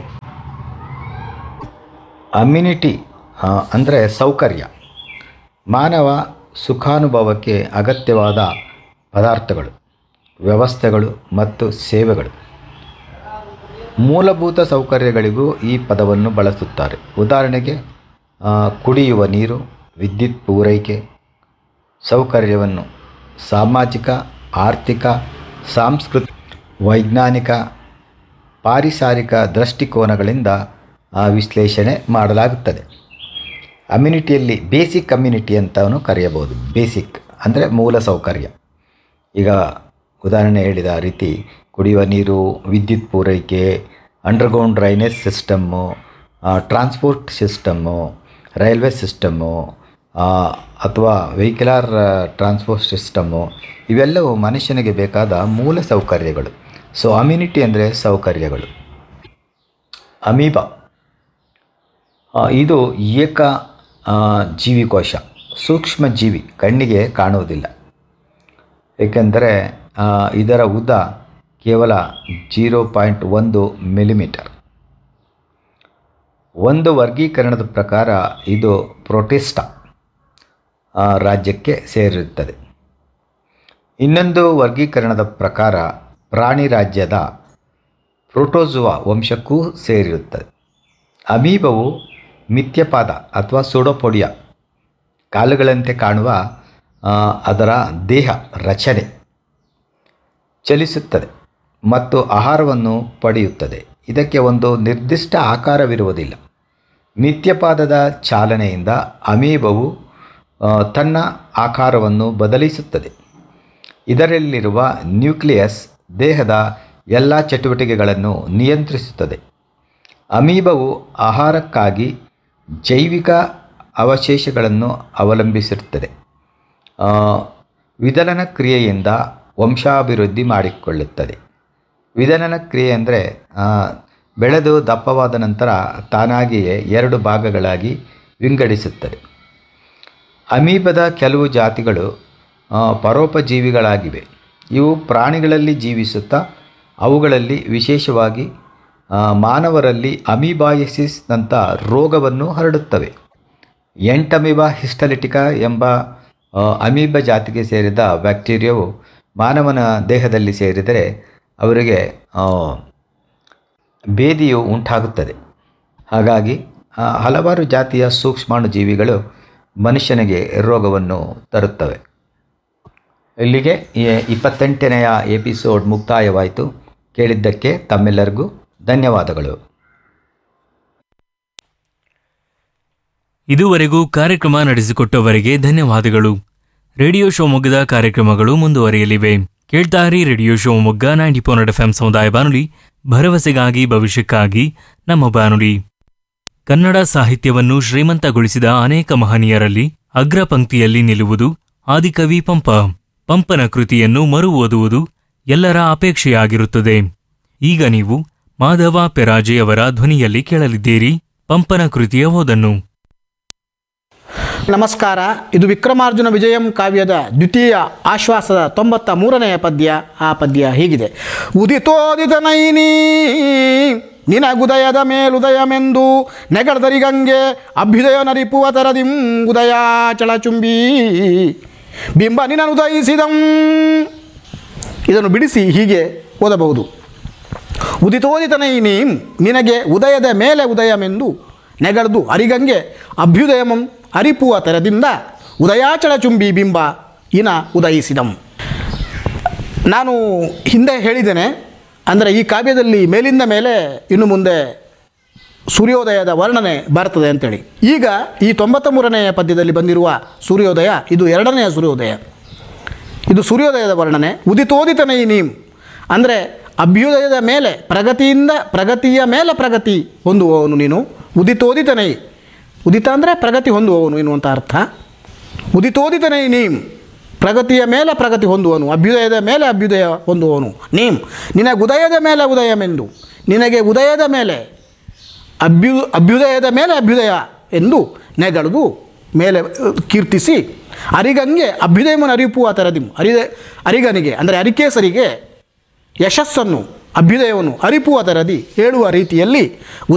ಅಮ್ಯುನಿಟಿ ಅಂದರೆ ಸೌಕರ್ಯ ಮಾನವ ಸುಖಾನುಭವಕ್ಕೆ ಅಗತ್ಯವಾದ ಪದಾರ್ಥಗಳು ವ್ಯವಸ್ಥೆಗಳು ಮತ್ತು ಸೇವೆಗಳು ಮೂಲಭೂತ ಸೌಕರ್ಯಗಳಿಗೂ ಈ ಪದವನ್ನು ಬಳಸುತ್ತಾರೆ ಉದಾಹರಣೆಗೆ ಆ, ಕುಡಿಯುವ ನೀರು ವಿದ್ಯುತ್ ಪೂರೈಕೆ ಸೌಕರ್ಯವನ್ನು ಸಾಮಾಜಿಕ ಆರ್ಥಿಕ ಸಾಂಸ್ಕೃತಿಕ ವೈಜ್ಞಾನಿಕ ಪಾರಿಸಾರಿಕ ದೃಷ್ಟಿಕೋನಗಳಿಂದ ಆ, ವಿಶ್ಲೇಷಣೆ ಮಾಡಲಾಗುತ್ತದೆ ಅಮ್ಯುನಿಟಿಯಲ್ಲಿ ಬೇಸಿಕ್ ಕಮ್ಯುನಿಟಿ ಅಂತಲೂ ಕರೆಯಬಹುದು ಬೇಸಿಕ್ ಅಂದರೆ ಮೂಲ ಸೌಕರ್ಯ ಈಗ ಉದಾಹರಣೆ ಹೇಳಿದ ರೀತಿ ಕುಡಿಯುವ ನೀರು ವಿದ್ಯುತ್ ಪೂರೈಕೆ underground drainage system transport system railway system ಅಥವಾ ವೆಹಿಕಲಾರ್ ಟ್ರಾನ್ಸ್ಪೋರ್ಟ್ ಸಿಸ್ಟಮ್ಮು ಇವೆಲ್ಲವೂ ಮನುಷ್ಯನಿಗೆ ಬೇಕಾದ ಮೂಲ ಸೌಕರ್ಯಗಳು ಸೊ ಅಮ್ಯುನಿಟಿ ಅಂದರೆ ಸೌಕರ್ಯಗಳು ಅಮೀಬಾ ಆ, ಇದು ಏಕ ಆ, ಜೀವಿಕೋಶ ಸೂಕ್ಷ್ಮ ಜೀವಿ ಕಣ್ಣಿಗೆ ಕಾಣುವುದಿಲ್ಲ ಏಕೆಂದರೆ ಆ, ಇದರ ಉದ್ದ ಕೇವಲ ಜೀರೋ ಪಾಯಿಂಟ್ ಒಂದು ಮಿಲಿಮೀಟರ್ ಒಂದು ವರ್ಗೀಕರಣದ ಪ್ರಕಾರ ಇದು ಪ್ರೊಟಿಸ್ಟಾ ಆ, ರಾಜ್ಯಕ್ಕೆ ಸೇರಿರುತ್ತದೆ ಇನ್ನೊಂದು ವರ್ಗೀಕರಣದ ಪ್ರಕಾರ ಪ್ರಾಣಿ ರಾಜ್ಯದ ಪ್ರೋಟೋಜುವಾ ವಂಶಕ್ಕೂ ಸೇರಿರುತ್ತದೆ ಅಮೀಬವು ಮಿಥ್ಯಪಾದ ಅಥವಾ ಸೋಡೋಪೊಡಿಯಾ ಕಾಲುಗಳಂತೆ ಕಾಣುವ ಆ, ಅದರ ದೇಹ ರಚನೆ ಚಲಿಸುತ್ತದೆ ಮತ್ತು ಆಹಾರವನ್ನು ಪಡೆಯುತ್ತದೆ ಇದಕ್ಕೆ ಒಂದು ನಿರ್ದಿಷ್ಟ ಆಕಾರವಿರುವುದಿಲ್ಲ ಮಿಥ್ಯಪಾದದ ಚಾಲನೆಯಿಂದ ಅಮೀಬವು ಆ, ತನ್ನ ಆಕಾರವನ್ನು ಬದಲಿಸುತ್ತದೆ ಇದರಲ್ಲಿರುವ ನ್ಯೂಕ್ಲಿಯಸ್ ದೇಹದ ಎಲ್ಲ ಚಟುವಟಿಕೆಗಳನ್ನು ನಿಯಂತ್ರಿಸುತ್ತದೆ ಅಮೀಬವು ಆಹಾರಕ್ಕಾಗಿ ಜೈವಿಕ ಅವಶೇಷಗಳನ್ನು ಅವಲಂಬಿಸಿರುತ್ತದೆ ಆ, ವಿದಲನ ಕ್ರಿಯೆಯಿಂದ ವಂಶಾಭಿವೃದ್ಧಿ ಮಾಡಿಕೊಳ್ಳುತ್ತದೆ ವಿದಲನ ಕ್ರಿಯೆ ಅಂದರೆ ಆ, ಬೆಳೆದು ದಪ್ಪವಾದ ನಂತರ ತಾನಾಗಿಯೇ ಎರಡು ಭಾಗಗಳಾಗಿ ವಿಂಗಡಿಸುತ್ತದೆ ಅಮೀಬದ ಕೆಲವು ಜಾತಿಗಳು ಆ, ಪರೋಪಜೀವಿಗಳಾಗಿವೆ ಇವು ಪ್ರಾಣಿಗಳಲ್ಲಿ ಜೀವಿಸುತ್ತಾ ಅವುಗಳಲ್ಲಿ ವಿಶೇಷವಾಗಿ ಆ, ಮಾನವರಲ್ಲಿ ಅಮೀಬಾಯಸಿಸ್ನಂಥ ರೋಗವನ್ನು ಹರಡುತ್ತವೆ ಎಂಟಮೀಬಾ ಹಿಸ್ಟಲಿಟಿಕಾ ಎಂಬ ಆ, ಅಮೀಬ ಜಾತಿಗೆ ಸೇರಿದ ಬ್ಯಾಕ್ಟೀರಿಯಾವು ಮಾನವನ ದೇಹದಲ್ಲಿ ಸೇರಿದರೆ ಅವರಿಗೆ ಆ, ಬೇದಿಯು ಉಂಟಾಗುತ್ತದೆ ಹಾಗಾಗಿ ಆ, ಹಲವಾರು ಜಾತಿಯ ಸೂಕ್ಷ್ಮಾಣುಜೀವಿಗಳು ಮನುಷ್ಯನಿಗೆ ರೋಗವನ್ನು ತರುತ್ತವೆ ಇಲ್ಲಿಗೆ ಈ ಇಪ್ಪತ್ತೆಂಟನೆಯ ಎಪಿಸೋಡ್ ಮುಕ್ತಾಯವಾಯಿತು ಕೇಳಿದ್ದಕ್ಕೆ ತಮ್ಮೆಲ್ಲರಿಗೂ ಧನ್ಯವಾದಗಳು ಇದುವರೆಗೂ ಕಾರ್ಯಕ್ರಮ ನಡೆಸಿಕೊಟ್ಟವರಿಗೆ ಧನ್ಯವಾದಗಳು ರೇಡಿಯೋ ಶಿವಮೊಗ್ಗದ ಕಾರ್ಯಕ್ರಮಗಳು ಮುಂದುವರಿಯಲಿವೆ ಕೇಳ್ತಾರಿ radio Shivamogga ninety four F M ಸಮುದಾಯ ಬಾನುಲಿ ಭರವಸೆಗಾಗಿ ಭವಿಷ್ಯಕ್ಕಾಗಿ ನಮ್ಮ ಬಾನುಲಿ ಕನ್ನಡ ಸಾಹಿತ್ಯವನ್ನು ಶ್ರೀಮಂತಗೊಳಿಸಿದ ಅನೇಕ ಮಹನೀಯರಲ್ಲಿ ಅಗ್ರ ಪಂಕ್ತಿಯಲ್ಲಿ ನಿಲ್ಲುವುದು ಆದಿಕವಿ ಪಂಪ ಪಂಪನ ಕೃತಿಯನ್ನು ಮರು ಓದುವುದು ಎಲ್ಲರ ಅಪೇಕ್ಷೆಯಾಗಿರುತ್ತದೆ ಈಗ ನೀವು ಮಾಧವ ಪೆರಾಜೆ ಅವರ ಧ್ವನಿಯಲ್ಲಿ ಕೇಳಲಿದ್ದೀರಿ ಪಂಪನ ಕೃತಿಯ ಓದನ್ನು ನಮಸ್ಕಾರ ಇದು ವಿಕ್ರಮಾರ್ಜುನ ವಿಜಯಂ ಕಾವ್ಯದ ದ್ವಿತೀಯ ಆಶ್ವಾಸದ ತೊಂಬತ್ತ ಮೂರನೆಯ ಪದ್ಯ ಆ ಪದ್ಯ ಹೀಗಿದೆ ಉದಿತೋದಿತ ನೈನಿ ನಿನಗುದಯದ ಮೇಲುದಯಮೆಂದು ನೆಗಡದರಿಗಂಗೆ ಅಭ್ಯುದಯ ನರಿಪುವ ತರದಿಂ ಉದಯಾಚಳ ಚುಂಬಿ ಬಿಂಬ ನಿನನುದಯಿಸಿದಂ ಇದನ್ನು ಬಿಡಿಸಿ ಹೀಗೆ ಓದಬಹುದು ಉದಿತೋದಿತನೈನಿ ನಿನಗೆ ಉದಯದ ಮೇಲೆ ಉದಯಮೆಂದು ನೆಗಡ್ದು ಅರಿಗಂಗೆ ಅಭ್ಯುದಯಮಂ ಅರಿಪುವ ತೆರದಿಂದ ಉದಯಾಚಳ ಚುಂಬಿ ಬಿಂಬ ಇನ ಉದಯಿಸಿದಂ ನಾನು ಹಿಂದೆ ಹೇಳಿದ್ದೇನೆ ಅಂದರೆ ಈ ಕಾವ್ಯದಲ್ಲಿ ಮೇಲಿಂದ ಮೇಲೆ ಇನ್ನು ಮುಂದೆ ಸೂರ್ಯೋದಯದ ವರ್ಣನೆ ಬರ್ತದೆ ಅಂತೇಳಿ ಈಗ ಈ ತೊಂಬತ್ತ ಮೂರನೆಯ ಪದ್ಯದಲ್ಲಿ ಬಂದಿರುವ ಸೂರ್ಯೋದಯ ಇದು ಎರಡನೆಯ ಸೂರ್ಯೋದಯ ಇದು ಸೂರ್ಯೋದಯದ ವರ್ಣನೆ ಉದಿತೋದಿತನೈ ನೀಂ ಅಂದರೆ ಅಭ್ಯುದಯದ ಮೇಲೆ ಪ್ರಗತಿಯಿಂದ ಪ್ರಗತಿಯ ಮೇಲೆ ಪ್ರಗತಿ ಹೊಂದುವವನು ನೀನು ಉದಿತೋದಿತನೈ ಉದಿತ ಅಂದರೆ ಪ್ರಗತಿ ಹೊಂದುವವನು ಎನ್ನುವಂಥ ಅರ್ಥ ಉದಿತೋದಿತನೈ ನೀಂ ಪ್ರಗತಿಯ ಮೇಲೆ ಪ್ರಗತಿ ಹೊಂದುವನು ಅಭ್ಯುದಯದ ಮೇಲೆ ಅಭ್ಯುದಯ ಹೊಂದುವವನು ನೀಂ ನಿನಗೆ ಉದಯದ ಮೇಲೆ ಉದಯಮೆಂದು ನಿನಗೆ ಉದಯದ ಮೇಲೆ ಅಭ್ಯು ಅಭ್ಯುದಯದ ಮೇಲೆ ಅಭ್ಯುದಯ ಎಂದು ನೆಗಳೆದು ಮೇಲೆ ಅಹ್, ಕೀರ್ತಿಸಿ ಅರಿಗಂಗೆ ಅಭ್ಯುದಯಮನ ಅರಿಪುವ ತರದಿಂ ಅರಿದ ಅರಿಗನಿಗೆ ಅಂದರೆ ಅರಿಕೇಸರಿಗೆ ಯಶಸ್ಸನ್ನು ಅಭ್ಯುದಯವನ್ನು ಅರಿಪುವ ತರದಿ ಹೇಳುವ ರೀತಿಯಲ್ಲಿ